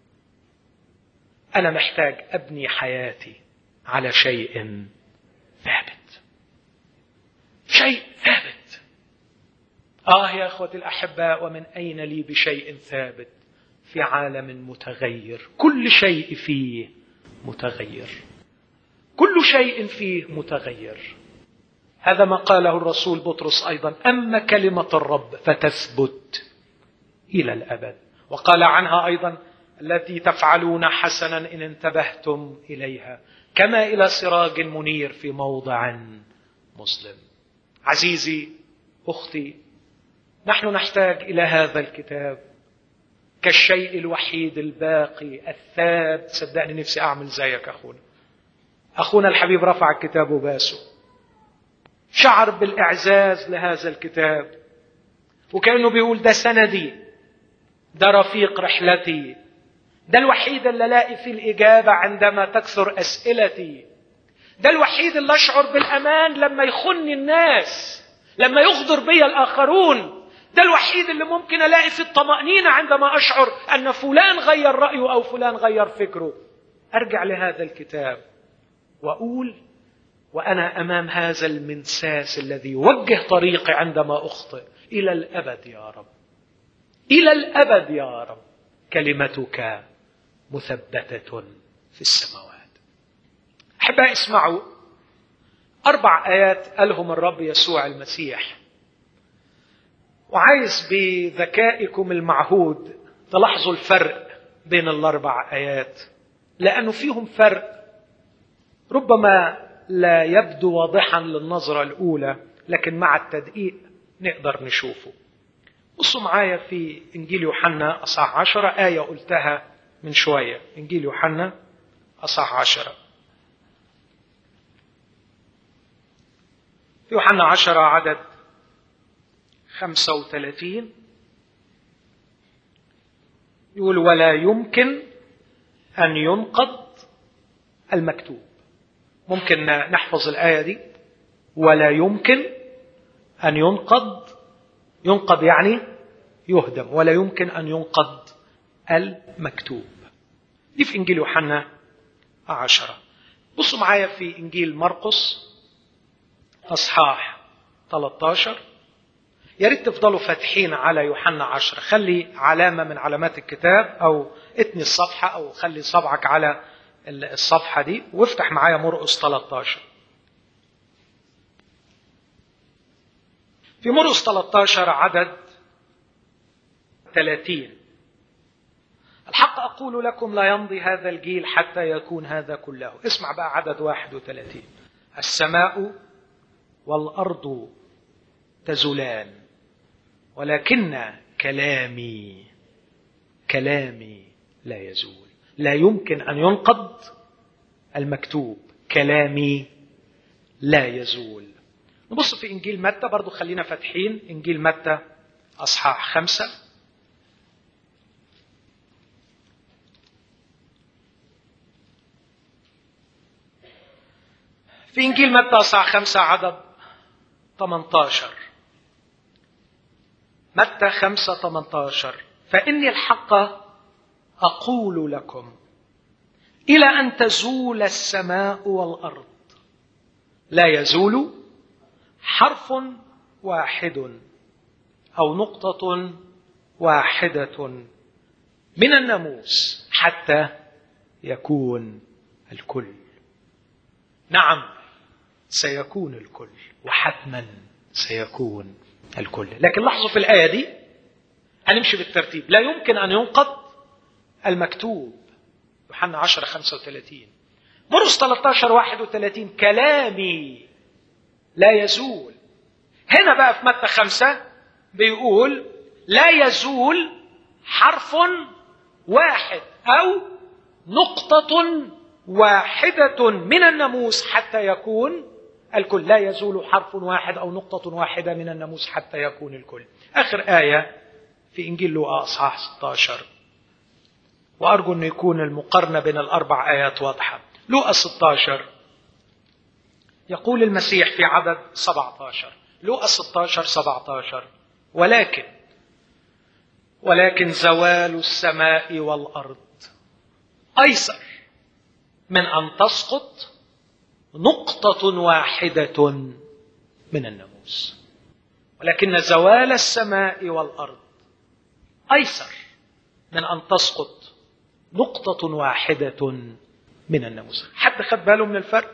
انا محتاج ابني حياتي على شيء ثابت شيء ثابت اه يا اخوتي الاحباء ومن اين لي بشيء ثابت في عالم متغير كل شيء فيه متغير كل شيء فيه متغير هذا ما قاله الرسول بطرس ايضا اما كلمه الرب فتثبت الى الابد وقال عنها ايضا التي تفعلون حسنا ان انتبهتم اليها كما الى سراج منير في موضع مظلم عزيزي اختي نحن نحتاج الى هذا الكتاب كالشيء الوحيد الباقي الثابت صدقني نفسي اعمل زيك اخونا اخونا الحبيب رفع الكتاب وباسه شعر بالاعزاز لهذا الكتاب وكانه بيقول ده سندي ده رفيق رحلتي ده الوحيد اللي الاقي فيه الاجابه عندما تكثر اسئلتي ده الوحيد اللي اشعر بالامان لما يخني الناس لما يغدر بي الاخرون ده الوحيد اللي ممكن الاقي في الطمانينه عندما اشعر ان فلان غير رايه او فلان غير فكره ارجع لهذا الكتاب واقول وانا امام هذا المنساس الذي يوجه طريقي عندما اخطئ الى الابد يا رب الى الابد يا رب كلمتك مثبته في السماوات احبائي اسمعوا اربع ايات قالهم الرب يسوع المسيح وعايز بذكائكم المعهود تلاحظوا الفرق بين الاربع ايات لانه فيهم فرق ربما لا يبدو واضحا للنظره الاولى لكن مع التدقيق نقدر نشوفه بصوا معايا في انجيل يوحنا اصح عشرة ايه قلتها من شويه انجيل يوحنا اصح عشرة في يوحنا عشرة عدد خمسة وثلاثين يقول ولا يمكن أن ينقض المكتوب ممكن نحفظ الآية دي ولا يمكن أن ينقض ينقض يعني يهدم ولا يمكن أن ينقض المكتوب دي في إنجيل يوحنا عشرة بصوا معايا في إنجيل مرقس أصحاح 13 يا ريت تفضلوا فاتحين على يوحنا عشرة خلي علامة من علامات الكتاب أو اتني الصفحة أو خلي صبعك على الصفحة دي وافتح معايا مرقس 13 في مرقس 13 عدد 30 الحق أقول لكم لا يمضي هذا الجيل حتى يكون هذا كله اسمع بقى عدد 31 السماء والأرض تزولان ولكن كلامي كلامي لا يزول لا يمكن أن ينقض المكتوب كلامي لا يزول نبص في إنجيل متى برضو خلينا فاتحين إنجيل متى أصحاح خمسة في إنجيل متى أصحاح خمسة عدد 18 متى خمسة 18 فإني الحق أقول لكم إلى أن تزول السماء والأرض لا يزول حرف واحد أو نقطة واحدة من الناموس حتى يكون الكل نعم سيكون الكل وحتما سيكون الكل لكن لاحظوا في الآية دي هنمشي بالترتيب لا يمكن أن ينقض المكتوب يوحنا 10 35 مرقس 13 31 كلامي لا يزول هنا بقى في متى خمسة بيقول لا يزول حرف واحد أو نقطة واحدة من الناموس حتى يكون الكل لا يزول حرف واحد أو نقطة واحدة من الناموس حتى يكون الكل آخر آية في إنجيل لوقا أصحاح 16 وأرجو أن يكون المقارنة بين الأربع آيات واضحة لوقا 16 يقول المسيح في عدد 17 لوقا 16 17 ولكن ولكن زوال السماء والأرض أيسر من أن تسقط نقطة واحدة من الناموس ولكن زوال السماء والأرض أيسر من أن تسقط نقطة واحدة من الناموس حد خد باله من الفرق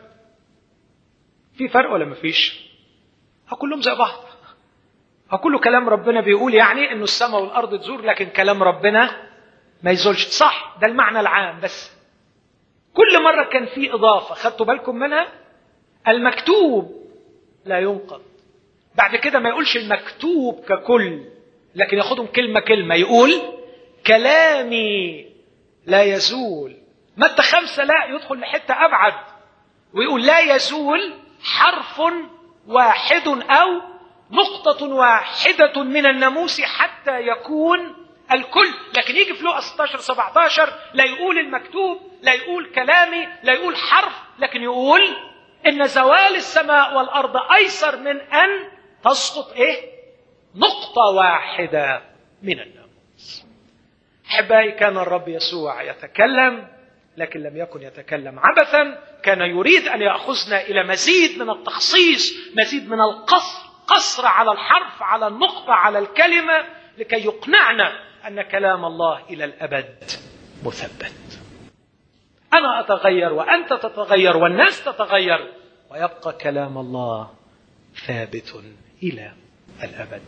في فرق ولا مفيش كلهم زي بعض كله كلام ربنا بيقول يعني انه السماء والارض تزور لكن كلام ربنا ما يزولش صح ده المعنى العام بس كل مرة كان في إضافة خدتوا بالكم منها المكتوب لا ينقض بعد كده ما يقولش المكتوب ككل لكن ياخدهم كلمة كلمة يقول كلامي لا يزول متى خمسة لا يدخل لحتة أبعد ويقول لا يزول حرف واحد أو نقطة واحدة من الناموس حتى يكون الكل لكن يجي في لوقا 16 17 لا يقول المكتوب لا يقول كلامي لا يقول حرف لكن يقول ان زوال السماء والارض ايسر من ان تسقط ايه نقطة واحدة من الناموس احبائي كان الرب يسوع يتكلم لكن لم يكن يتكلم عبثا كان يريد ان ياخذنا الى مزيد من التخصيص مزيد من القصر قصر على الحرف على النقطه على الكلمه لكي يقنعنا ان كلام الله الى الابد مثبت انا اتغير وانت تتغير والناس تتغير ويبقى كلام الله ثابت الى الابد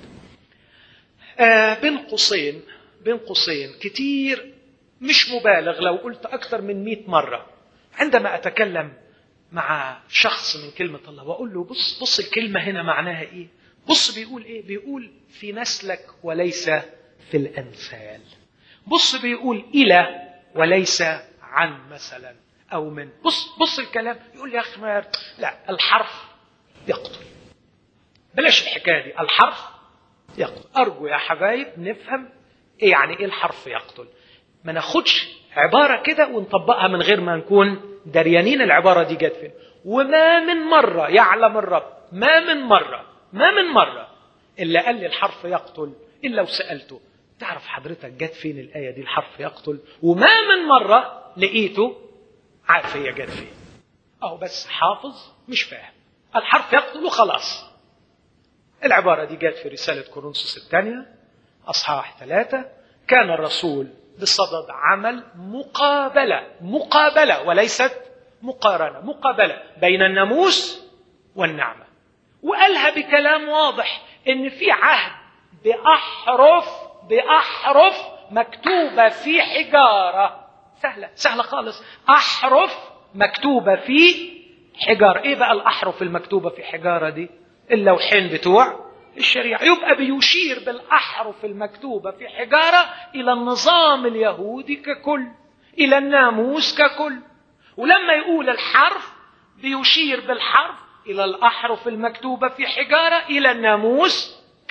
آه بين قوسين بين قوسين كتير مش مبالغ لو قلت أكثر من مئة مرة عندما أتكلم مع شخص من كلمة الله وأقول له بص بص الكلمة هنا معناها إيه بص بيقول إيه بيقول في نسلك وليس في الأمثال بص بيقول إلى وليس عن مثلا أو من بص بص الكلام يقول لي يا أخي لا الحرف يقتل بلاش الحكاية دي الحرف يقتل أرجو يا حبايب نفهم إيه يعني إيه الحرف يقتل ما ناخدش عبارة كده ونطبقها من غير ما نكون دريانين العبارة دي جت فين وما من مرة يعلم الرب ما من مرة ما من مرة إلا قال لي الحرف يقتل إلا وسألته تعرف حضرتك جت فين الآية دي الحرف يقتل وما من مرة لقيته عارف هي جت فين أهو بس حافظ مش فاهم الحرف يقتل وخلاص العبارة دي جت في رسالة كورنثوس الثانية أصحاح ثلاثة كان الرسول بصدد عمل مقابلة مقابلة وليست مقارنة مقابلة بين الناموس والنعمة وقالها بكلام واضح ان في عهد بأحرف بأحرف مكتوبة في حجارة سهلة سهلة خالص أحرف مكتوبة في حجارة ايه بقى الأحرف المكتوبة في حجارة دي اللوحين بتوع الشريعة يبقى بيشير بالأحرف المكتوبة في حجارة إلى النظام اليهودي ككل إلى الناموس ككل ولما يقول الحرف بيشير بالحرف إلى الأحرف المكتوبة في حجارة إلى الناموس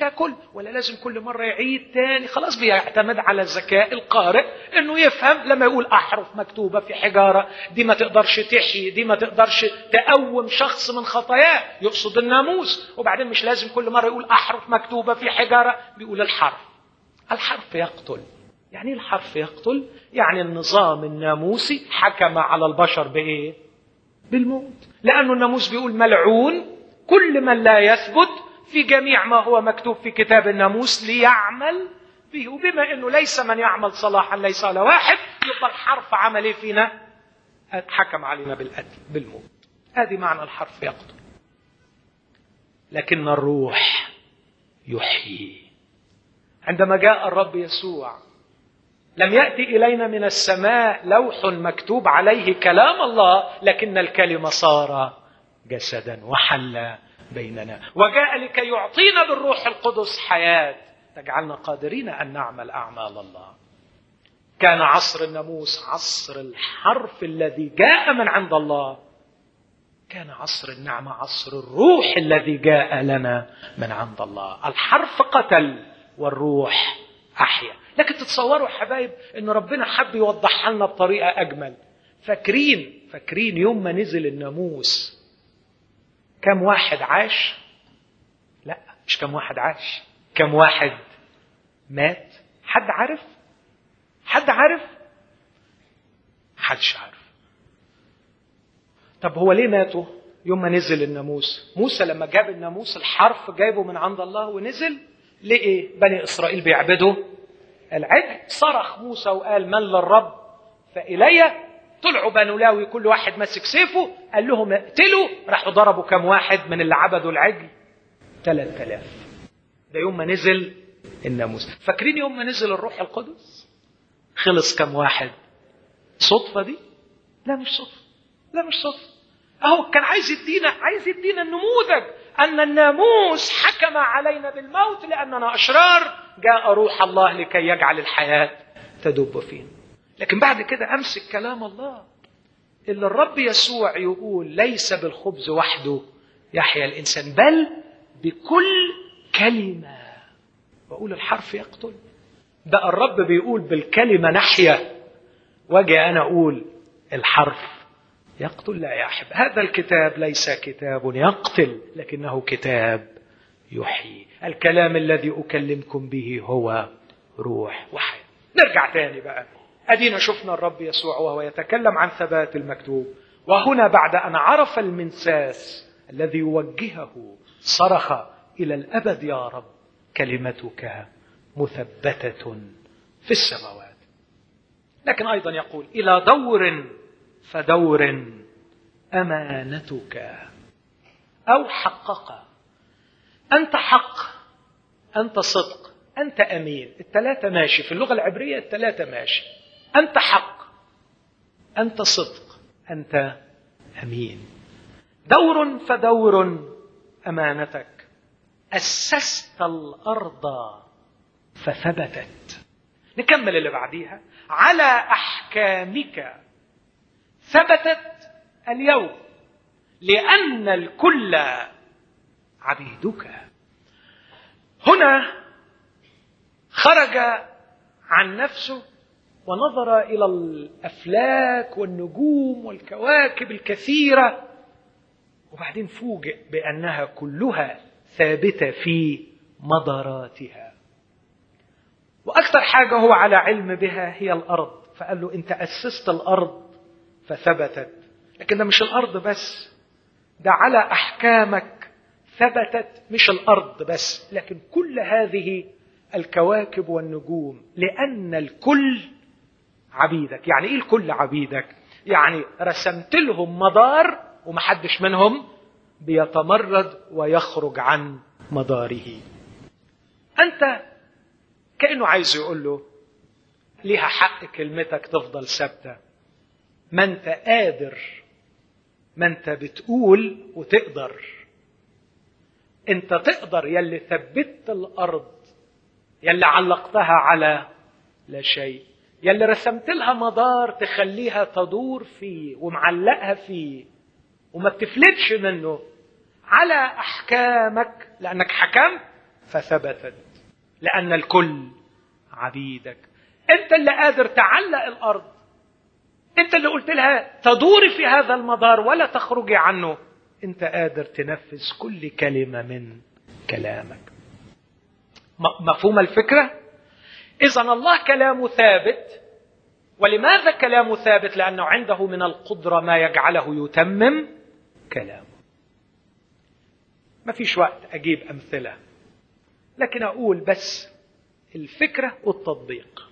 ككل ولا لازم كل مرة يعيد تاني خلاص بيعتمد على الذكاء القارئ انه يفهم لما يقول احرف مكتوبة في حجارة دي ما تقدرش تحيي دي ما تقدرش تقوم شخص من خطاياه يقصد الناموس وبعدين مش لازم كل مرة يقول احرف مكتوبة في حجارة بيقول الحرف الحرف يقتل يعني ايه الحرف يقتل يعني النظام الناموسي حكم على البشر بايه بالموت لانه الناموس بيقول ملعون كل من لا يثبت في جميع ما هو مكتوب في كتاب الناموس ليعمل به وبما انه ليس من يعمل صلاحا ليس على واحد يبقى الحرف عمل ايه فينا حكم علينا بالقتل بالموت هذه معنى الحرف يقتل لكن الروح يحيي عندما جاء الرب يسوع لم يأتي إلينا من السماء لوح مكتوب عليه كلام الله لكن الكلمة صار جسدا وحل بيننا وجاء لكي يعطينا بالروح القدس حياة تجعلنا قادرين أن نعمل أعمال الله كان عصر الناموس عصر الحرف الذي جاء من عند الله كان عصر النعمة عصر الروح الذي جاء لنا من عند الله الحرف قتل والروح أحيا لكن تتصوروا يا حبايب ان ربنا حب يوضحها لنا بطريقه اجمل فاكرين فاكرين يوم ما نزل الناموس كم واحد عاش لا مش كم واحد عاش كم واحد مات حد عارف حد عارف حدش عارف طب هو ليه ماتوا يوم ما نزل الناموس موسى لما جاب الناموس الحرف جايبه من عند الله ونزل ليه بني اسرائيل بيعبدوا العجل صرخ موسى وقال من للرب فإلي طلعوا بنو لاوي كل واحد ماسك سيفه قال لهم اقتلوا راحوا ضربوا كم واحد من اللي عبدوا العجل 3000 ده يوم ما نزل الناموس فاكرين يوم ما نزل الروح القدس خلص كم واحد صدفة دي لا مش صدفة لا مش صدفة اهو كان عايز يدينا عايز يدينا النموذج ان الناموس حكم علينا بالموت لاننا اشرار جاء روح الله لكي يجعل الحياه تدب فينا لكن بعد كده امسك كلام الله اللي الرب يسوع يقول ليس بالخبز وحده يحيا الانسان بل بكل كلمه واقول الحرف يقتل بقى الرب بيقول بالكلمه نحيا واجي انا اقول الحرف يقتل لا يا أحب هذا الكتاب ليس كتاب يقتل لكنه كتاب يحيي الكلام الذي أكلمكم به هو روح وحياة نرجع تاني بقى أدينا شفنا الرب يسوع وهو يتكلم عن ثبات المكتوب وهنا بعد أن عرف المنساس الذي يوجهه صرخ إلى الأبد يا رب كلمتك مثبتة في السماوات لكن أيضا يقول إلى دور فدور امانتك او حقق انت حق انت صدق انت امين الثلاثه ماشي في اللغه العبريه الثلاثه ماشي انت حق انت صدق انت امين دور فدور امانتك اسست الارض فثبتت نكمل اللي بعديها على احكامك ثبتت اليوم لأن الكل عبيدك هنا خرج عن نفسه ونظر إلى الأفلاك والنجوم والكواكب الكثيرة وبعدين فوجئ بأنها كلها ثابتة في مداراتها وأكثر حاجة هو على علم بها هي الأرض فقال له أنت أسست الأرض فثبتت لكن ده مش الارض بس ده على احكامك ثبتت مش الارض بس لكن كل هذه الكواكب والنجوم لان الكل عبيدك يعني ايه الكل عبيدك يعني رسمت لهم مدار ومحدش منهم بيتمرد ويخرج عن مداره انت كانه عايز يقول له ليها حق كلمتك تفضل ثابته ما انت قادر ما انت بتقول وتقدر انت تقدر يلي ثبت الارض يلي علقتها على لا شيء يلي رسمت لها مدار تخليها تدور فيه ومعلقها فيه وما بتفلتش منه على احكامك لانك حكمت فثبتت لأن الكل عبيدك أنت اللي قادر تعلق الأرض أنت اللي قلت لها تدوري في هذا المدار ولا تخرجي عنه أنت قادر تنفذ كل كلمة من كلامك مفهوم الفكرة؟ إذا الله كلامه ثابت ولماذا كلامه ثابت؟ لأنه عنده من القدرة ما يجعله يتمم كلامه ما فيش وقت أجيب أمثلة لكن أقول بس الفكرة والتطبيق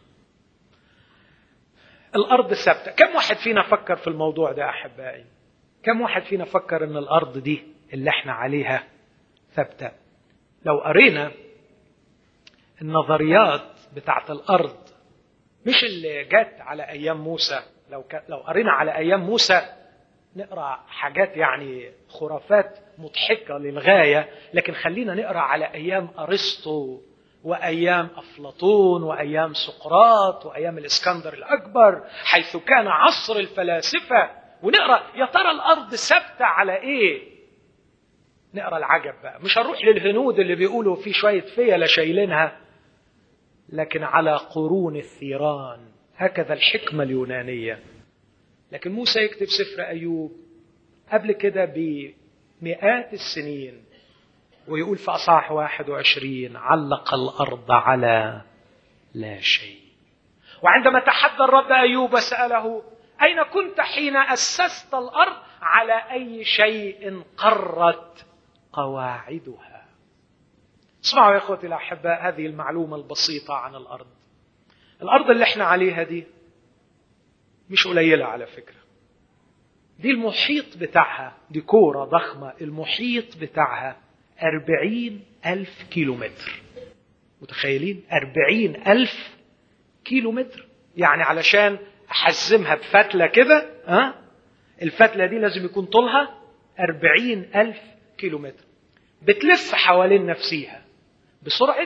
الأرض ثابتة كم واحد فينا فكر في الموضوع ده أحبائي كم واحد فينا فكر أن الأرض دي اللي احنا عليها ثابتة لو قرينا النظريات بتاعت الأرض مش اللي جت على أيام موسى لو ك... لو قرينا على أيام موسى نقرا حاجات يعني خرافات مضحكه للغايه لكن خلينا نقرا على ايام ارسطو وايام افلاطون وايام سقراط وايام الاسكندر الاكبر حيث كان عصر الفلاسفه ونقرا يا ترى الارض ثابته على ايه نقرا العجب بقى مش هنروح للهنود اللي بيقولوا في شويه فيله شايلينها لكن على قرون الثيران هكذا الحكمه اليونانيه لكن موسى يكتب سفر أيوب قبل كده بمئات السنين ويقول في أصحاح 21 علق الأرض على لا شيء وعندما تحدى الرب أيوب وسأله أين كنت حين أسست الأرض على أي شيء قرت قواعدها اسمعوا يا اخوتي الاحباء هذه المعلومه البسيطه عن الارض الارض اللي احنا عليها دي مش قليلة على فكرة دي المحيط بتاعها دي كورة ضخمة المحيط بتاعها أربعين ألف كيلو متر متخيلين أربعين ألف كيلو متر يعني علشان أحزمها بفتلة كده ها الفتلة دي لازم يكون طولها أربعين ألف كيلو متر بتلف حوالين نفسيها بسرعة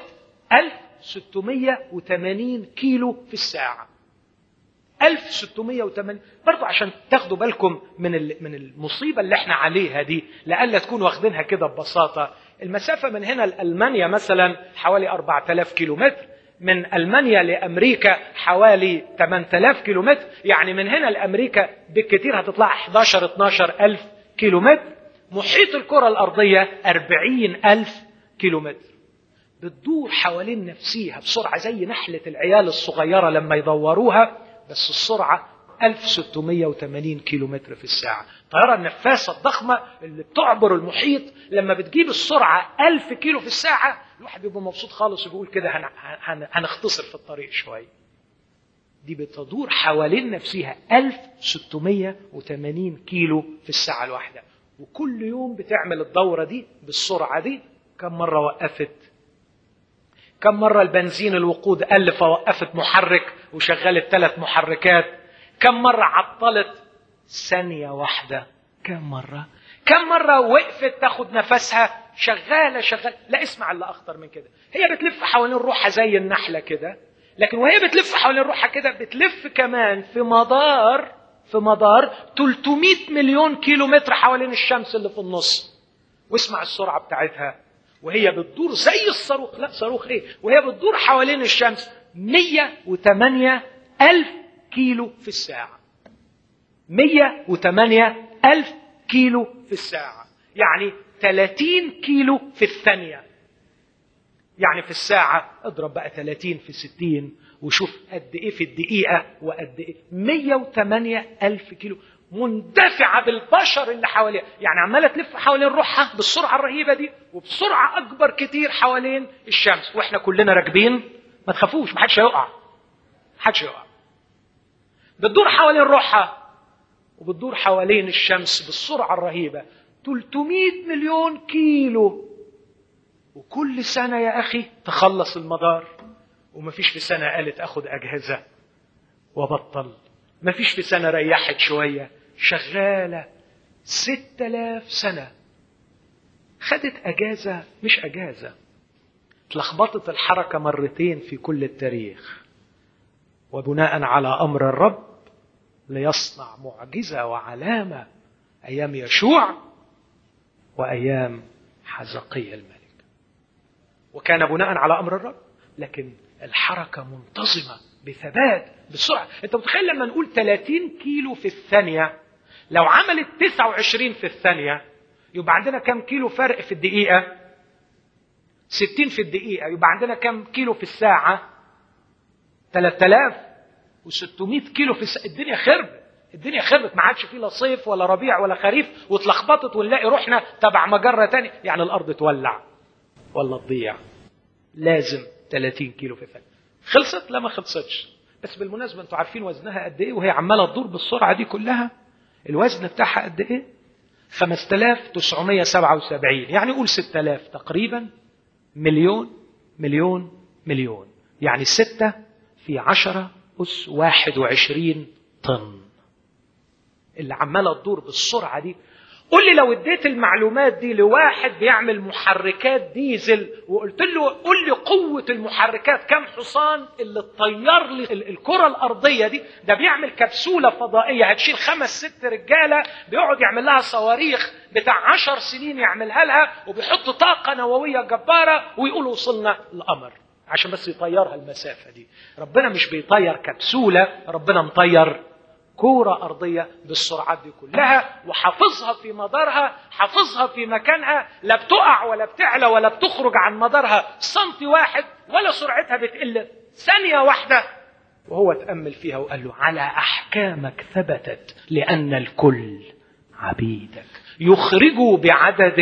1680 كيلو في الساعة 1680 برضه عشان تاخدوا بالكم من من المصيبه اللي احنا عليها دي لألا تكونوا واخدينها كده ببساطه المسافه من هنا لالمانيا مثلا حوالي 4000 كيلو متر من المانيا لامريكا حوالي 8000 كيلو متر يعني من هنا لامريكا بالكثير هتطلع 11 12 الف كيلو متر محيط الكره الارضيه 40 الف كيلو متر بتدور حوالين نفسيها بسرعه زي نحله العيال الصغيره لما يدوروها بس السرعة 1680 كيلو متر في الساعة الطيارة النفاثة الضخمة اللي بتعبر المحيط لما بتجيب السرعة 1000 كيلو في الساعة الواحد بيبقى مبسوط خالص وبيقول كده هن... هن... هنختصر في الطريق شوية دي بتدور حوالين نفسها 1680 كيلو في الساعة الواحدة وكل يوم بتعمل الدورة دي بالسرعة دي كم مرة وقفت كم مرة البنزين الوقود قل فوقفت محرك وشغلت ثلاث محركات كم مرة عطلت ثانية واحدة كم مرة كم مرة وقفت تاخد نفسها شغالة شغالة لا اسمع اللي أخطر من كده هي بتلف حوالين روحها زي النحلة كده لكن وهي بتلف حوالين روحها كده بتلف كمان في مدار في مدار 300 مليون كيلو متر حوالين الشمس اللي في النص واسمع السرعة بتاعتها وهي بتدور زي الصاروخ لا صاروخ ايه وهي بتدور حوالين الشمس 108 ألف كيلو في الساعة 108 ألف كيلو في الساعة يعني 30 كيلو في الثانية يعني في الساعة اضرب بقى 30 في 60 وشوف قد ايه في الدقيقة وقد ايه 108 ألف كيلو مندفعة بالبشر اللي حواليها يعني عمالة تلف حوالين روحها بالسرعة الرهيبة دي وبسرعة أكبر كتير حوالين الشمس وإحنا كلنا راكبين ما تخافوش محدش هيقع محدش هيقع بتدور حوالين روحها وبتدور حوالين الشمس بالسرعة الرهيبة 300 مليون كيلو وكل سنة يا أخي تخلص المدار ومفيش في سنة قالت أخد أجهزة وبطل مفيش في سنة ريحت شوية شغالة ستة آلاف سنة خدت أجازة مش أجازة اتلخبطت الحركة مرتين في كل التاريخ وبناء على أمر الرب ليصنع معجزة وعلامة أيام يشوع وأيام حزقي الملك وكان بناء على أمر الرب لكن الحركة منتظمة بثبات بسرعة أنت متخيل لما نقول 30 كيلو في الثانية لو عملت 29 في الثانية يبقى عندنا كم كيلو فرق في الدقيقة 60 في الدقيقة يبقى عندنا كم كيلو في الساعة 3600 كيلو في الساعة الدنيا خربت الدنيا خربت ما عادش فيه لا صيف ولا ربيع ولا خريف واتلخبطت ونلاقي روحنا تبع مجرة تانية يعني الأرض تولع ولا تضيع لازم 30 كيلو في الثانية خلصت لا ما خلصتش بس بالمناسبة انتوا عارفين وزنها قد ايه وهي عمالة تدور بالسرعة دي كلها الوزن بتاعها قد ايه 5977 يعني قول 6000 تقريبا مليون مليون مليون يعني ستة في عشرة أس واحد وعشرين طن اللي عمالة تدور بالسرعة دي قول لي لو اديت المعلومات دي لواحد بيعمل محركات ديزل وقلت له قول لي قوة المحركات كم حصان اللي تطير لي الكرة الأرضية دي ده بيعمل كبسولة فضائية هتشيل خمس ست رجالة بيقعد يعمل لها صواريخ بتاع عشر سنين يعملها لها وبيحط طاقة نووية جبارة ويقول وصلنا القمر عشان بس يطيرها المسافة دي ربنا مش بيطير كبسولة ربنا مطير كورة أرضية بالسرعات دي كلها وحافظها في مدارها حافظها في مكانها لا بتقع ولا بتعلى ولا بتخرج عن مدارها سنتي واحد ولا سرعتها بتقل ثانية واحدة وهو تأمل فيها وقال له على أحكامك ثبتت لأن الكل عبيدك يخرجوا بعدد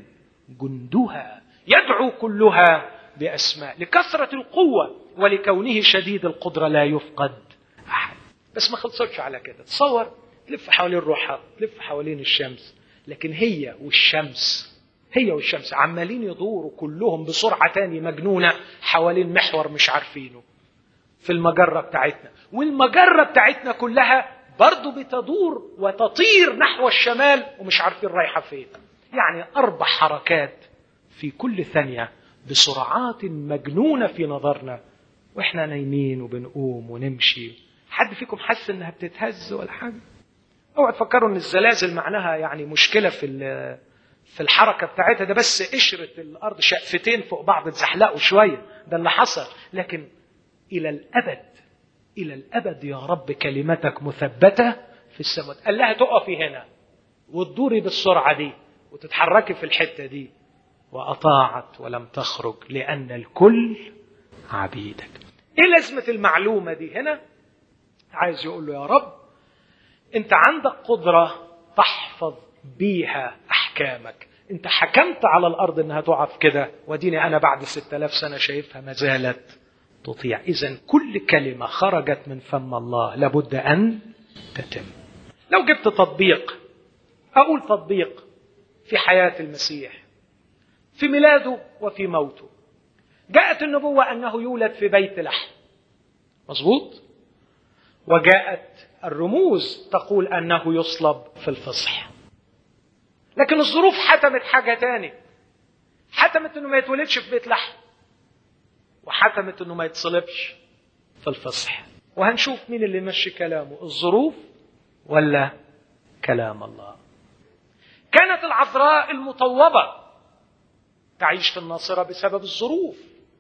جندها يدعو كلها بأسماء لكثرة القوة ولكونه شديد القدرة لا يفقد أحد بس ما خلصتش على كده تصور تلف حوالين روحها تلف حوالين الشمس لكن هي والشمس هي والشمس عمالين يدوروا كلهم بسرعة تاني مجنونة حوالين محور مش عارفينه في المجرة بتاعتنا والمجرة بتاعتنا كلها برضو بتدور وتطير نحو الشمال ومش عارفين رايحة فين يعني أربع حركات في كل ثانية بسرعات مجنونة في نظرنا واحنا نايمين وبنقوم ونمشي حد فيكم حس انها بتتهز ولا حاجه اوعى تفكروا ان الزلازل معناها يعني مشكله في في الحركه بتاعتها ده بس قشره الارض شقفتين فوق بعض اتزحلقوا شويه ده اللي حصل لكن الى الابد الى الابد يا رب كلمتك مثبته في السماء قال لها تقفي هنا وتدوري بالسرعه دي وتتحركي في الحته دي واطاعت ولم تخرج لان الكل عبيدك ايه لازمه المعلومه دي هنا عايز يقول له يا رب انت عندك قدرة تحفظ بيها احكامك انت حكمت على الارض انها تقف كده وديني انا بعد ستة آلاف سنة شايفها ما زالت تطيع اذا كل كلمة خرجت من فم الله لابد ان تتم لو جبت تطبيق اقول تطبيق في حياة المسيح في ميلاده وفي موته جاءت النبوة انه يولد في بيت لحم مظبوط وجاءت الرموز تقول انه يصلب في الفصح لكن الظروف حتمت حاجه تاني حتمت انه ما يتولدش في بيت لحم وحتمت انه ما يتصلبش في الفصح وهنشوف مين اللي يمشي كلامه الظروف ولا كلام الله كانت العذراء المطوبه تعيش في الناصره بسبب الظروف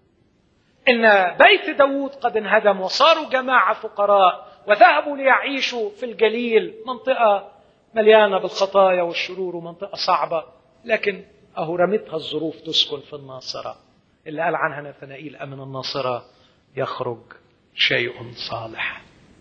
ان بيت داود قد انهدم وصاروا جماعه فقراء وذهبوا ليعيشوا في الجليل منطقة مليانة بالخطايا والشرور ومنطقة صعبة لكن أهو رمتها الظروف تسكن في الناصرة اللي قال عنها نثنائيل أمن الناصرة يخرج شيء صالح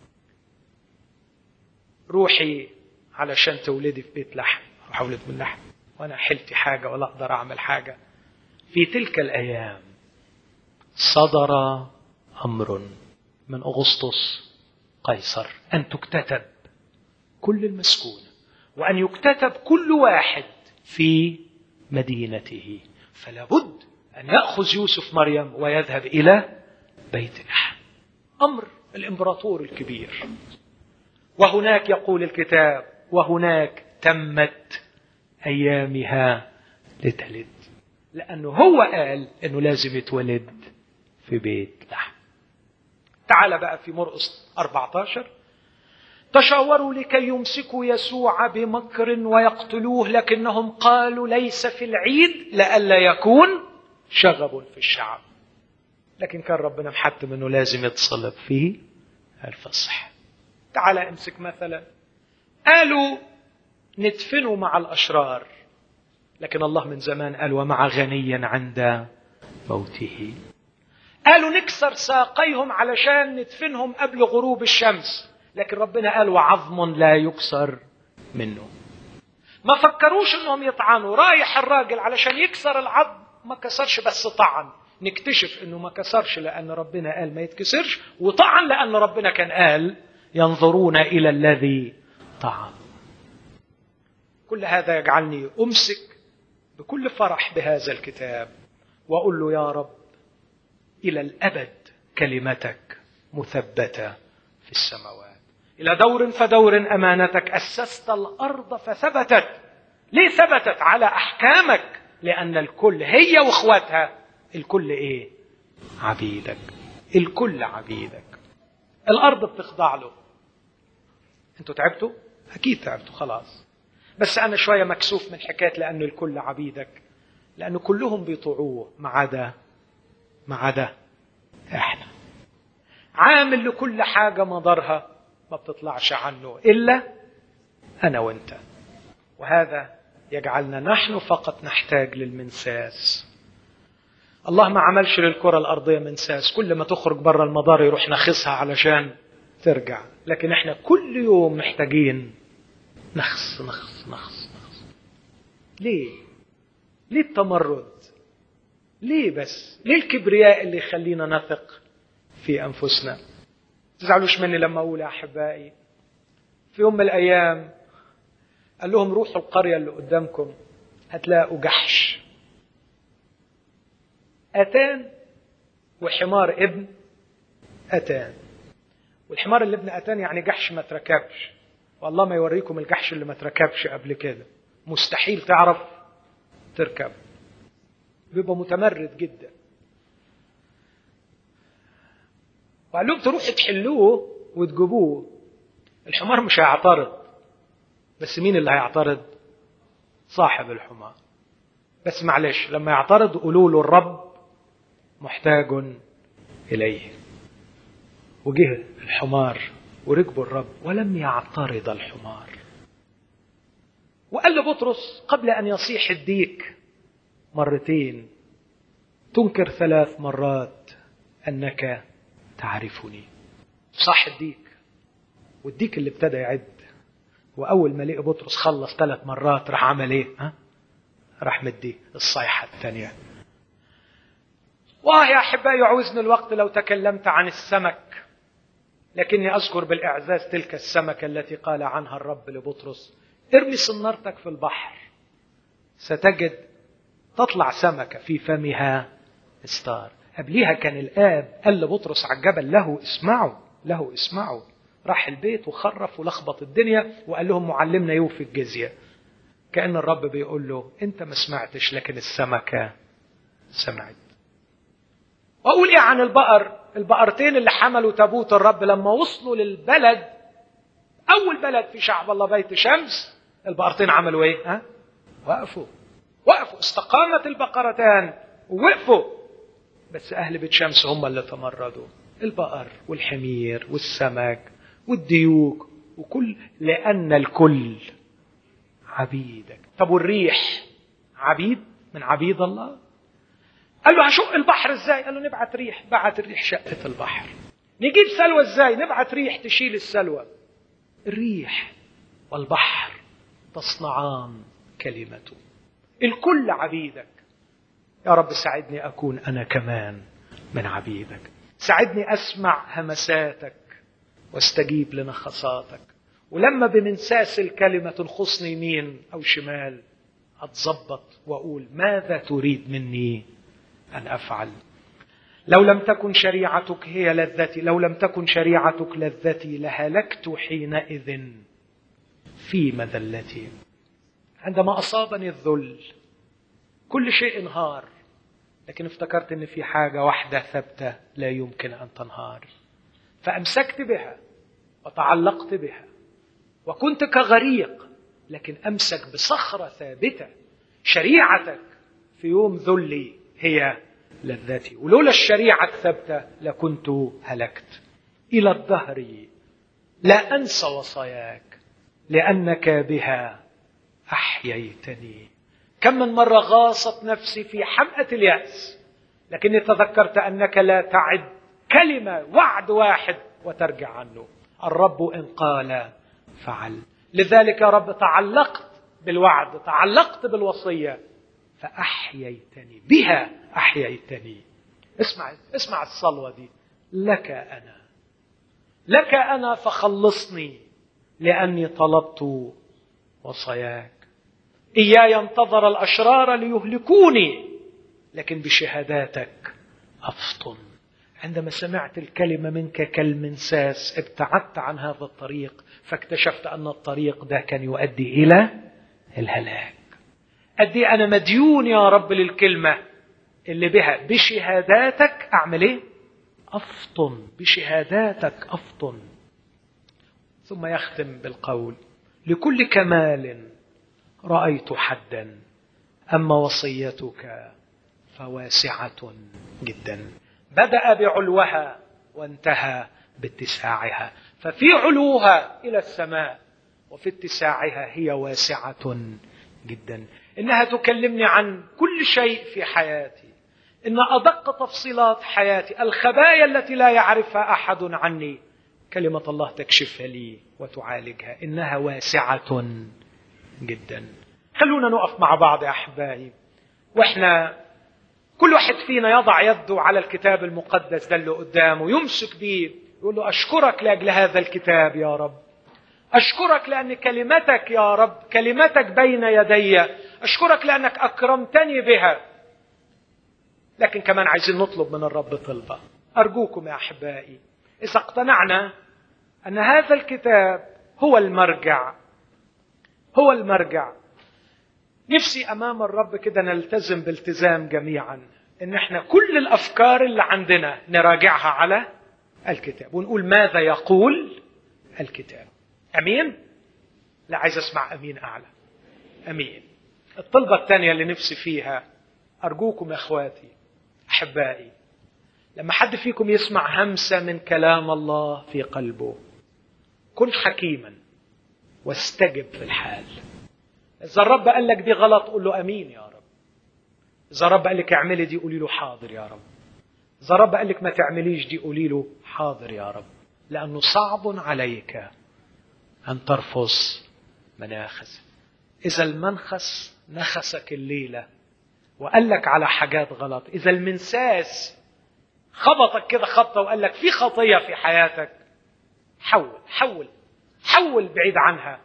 روحي علشان تولدي في بيت لحم روح أولد من لحم وأنا حلتي حاجة ولا أقدر أعمل حاجة في تلك الأيام صدر أمر من أغسطس قيصر أن تكتتب كل المسكونة وأن يكتتب كل واحد في مدينته فلا بد أن يأخذ يوسف مريم ويذهب إلى بيت لحم أمر الإمبراطور الكبير وهناك يقول الكتاب وهناك تمت أيامها لتلد لأنه هو قال أنه لازم يتولد في بيت لحم تعال بقى في مرقس 14 تشاوروا لكي يمسكوا يسوع بمكر ويقتلوه لكنهم قالوا ليس في العيد لئلا يكون شغب في الشعب لكن كان ربنا محتم انه لازم يتصلب في الفصح تعال امسك مثلا قالوا ندفنه مع الاشرار لكن الله من زمان قال ومع غني عند موته قالوا نكسر ساقيهم علشان ندفنهم قبل غروب الشمس لكن ربنا قال وعظم لا يكسر منه ما فكروش انهم يطعنوا رايح الراجل علشان يكسر العظم ما كسرش بس طعن نكتشف انه ما كسرش لان ربنا قال ما يتكسرش وطعن لان ربنا كان قال ينظرون الى الذي طعن كل هذا يجعلني امسك بكل فرح بهذا الكتاب واقول له يا رب الى الابد كلمتك مثبته في السماوات الى دور فدور امانتك اسست الارض فثبتت ليه ثبتت على احكامك لان الكل هي واخواتها الكل ايه عبيدك الكل عبيدك الارض بتخضع له انتوا تعبتوا اكيد تعبتوا خلاص بس انا شويه مكسوف من حكايه لان الكل عبيدك لانه كلهم بيطوعوه ما عدا ما عدا احنا عامل لكل حاجه مضرها ما بتطلعش عنه الا انا وانت وهذا يجعلنا نحن فقط نحتاج للمنساس الله ما عملش للكره الارضيه منساس كل ما تخرج بره المدار يروح نخسها علشان ترجع لكن احنا كل يوم محتاجين نخس نخس نخس نخس ليه ليه التمرد ليه بس ليه الكبرياء اللي يخلينا نثق في انفسنا تزعلوش مني لما اقول يا احبائي في يوم من الايام قال لهم روحوا القريه اللي قدامكم هتلاقوا جحش اتان وحمار ابن اتان والحمار اللي ابن اتان يعني جحش ما تركبش والله ما يوريكم الجحش اللي ما تركبش قبل كده مستحيل تعرف تركب بيبقى متمرد جدا وقال لهم تروحوا تحلوه وتجيبوه الحمار مش هيعترض بس مين اللي هيعترض صاحب الحمار بس معلش لما يعترض قولوا له الرب محتاج اليه وجه الحمار وركبوا الرب ولم يعترض الحمار وقال لبطرس قبل ان يصيح الديك مرتين تنكر ثلاث مرات انك تعرفني صح الديك والديك اللي ابتدى يعد واول ما لقي بطرس خلص ثلاث مرات راح عمل ايه ها راح مدي الصيحه الثانيه واه يا احبائي يعوزني الوقت لو تكلمت عن السمك لكني اذكر بالاعزاز تلك السمكه التي قال عنها الرب لبطرس ارمي صنارتك في البحر ستجد تطلع سمكه في فمها استار قبليها كان الاب قال لبطرس على الجبل له اسمعوا له اسمعوا راح البيت وخرف ولخبط الدنيا وقال لهم معلمنا يوفي الجزيه كان الرب بيقول له انت ما سمعتش لكن السمكه سمعت واقول ايه عن البقر البقرتين اللي حملوا تابوت الرب لما وصلوا للبلد اول بلد في شعب الله بيت شمس البقرتين عملوا ايه ها وقفوا وقفوا استقامت البقرتان ووقفوا بس اهل بيت شمس هم اللي تمردوا البقر والحمير والسمك والديوك وكل لان الكل عبيدك طب والريح عبيد من عبيد الله قال له هشق البحر ازاي قال له نبعت ريح بعت الريح شقت البحر نجيب سلوى ازاي نبعت ريح تشيل السلوى الريح والبحر تصنعان كلمته الكل عبيدك يا رب ساعدني اكون انا كمان من عبيدك ساعدني اسمع همساتك واستجيب لنخصاتك ولما بمنساس الكلمة تنخصني يمين أو شمال أتظبط وأقول ماذا تريد مني أن أفعل لو لم تكن شريعتك هي لذتي لو لم تكن شريعتك لذتي لهلكت حينئذ في مذلتي عندما أصابني الذل كل شيء انهار لكن افتكرت ان في حاجه واحده ثابته لا يمكن ان تنهار فامسكت بها وتعلقت بها وكنت كغريق لكن امسك بصخره ثابته شريعتك في يوم ذلي هي لذتي ولولا الشريعة الثابتة لكنت هلكت إلى الدهر لا أنسى وصاياك لأنك بها أحييتني كم من مرة غاصت نفسي في حمأة اليأس لكني تذكرت أنك لا تعد كلمة وعد واحد وترجع عنه الرب إن قال فعل لذلك يا رب تعلقت بالوعد تعلقت بالوصية فأحييتني بها أحييتني اسمع اسمع الصلوة دي لك أنا لك أنا فخلصني لأني طلبت وصاياك إياي انتظر الأشرار ليهلكوني لكن بشهاداتك أفطن عندما سمعت الكلمة منك كالمنساس ابتعدت عن هذا الطريق فاكتشفت أن الطريق ده كان يؤدي إلى الهلاك قد إيه أنا مديون يا رب للكلمة اللي بها بشهاداتك أعمل إيه؟ أفطن بشهاداتك أفطن ثم يختم بالقول لكل كمال رأيت حدا أما وصيتك فواسعة جدا بدأ بعلوها وانتهى باتساعها ففي علوها إلى السماء وفي اتساعها هي واسعة جدا إنها تكلمني عن كل شيء في حياتي إن أدق تفصيلات حياتي الخبايا التي لا يعرفها أحد عني كلمة الله تكشفها لي وتعالجها إنها واسعة جدا خلونا نقف مع بعض يا أحبائي وإحنا كل واحد فينا يضع يده على الكتاب المقدس ده اللي قدامه يمسك بيه يقول له أشكرك لأجل هذا الكتاب يا رب أشكرك لأن كلمتك يا رب كلمتك بين يدي أشكرك لأنك أكرمتني بها لكن كمان عايزين نطلب من الرب طلبة أرجوكم يا أحبائي إذا اقتنعنا أن هذا الكتاب هو المرجع هو المرجع نفسي أمام الرب كده نلتزم بالتزام جميعا إن احنا كل الأفكار اللي عندنا نراجعها على الكتاب ونقول ماذا يقول الكتاب أمين؟ لا عايز أسمع أمين أعلى أمين الطلبة الثانية اللي نفسي فيها أرجوكم يا إخواتي أحبائي لما حد فيكم يسمع همسة من كلام الله في قلبه كن حكيما واستجب في الحال إذا الرب قال لك دي غلط قول له أمين يا رب إذا الرب قال لك اعملي دي قولي له حاضر يا رب إذا الرب قال لك ما تعمليش دي قولي له حاضر يا رب لأنه صعب عليك أن ترفض مناخس إذا المنخس نخسك الليلة وقال لك على حاجات غلط إذا المنساس خبطك كده خبطة وقال لك في خطية في حياتك حول حول حول بعيد عنها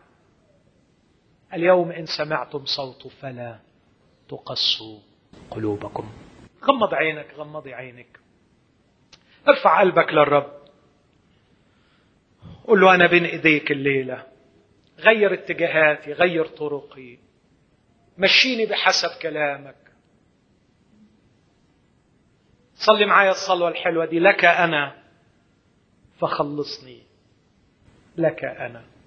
اليوم إن سمعتم صوته فلا تقسوا قلوبكم غمض عينك غمضي عينك ارفع قلبك للرب قل له أنا بين إيديك الليلة غير اتجاهاتي غير طرقي مشيني بحسب كلامك صلي معايا الصلوة الحلوة دي لك أنا فخلصني لك أنا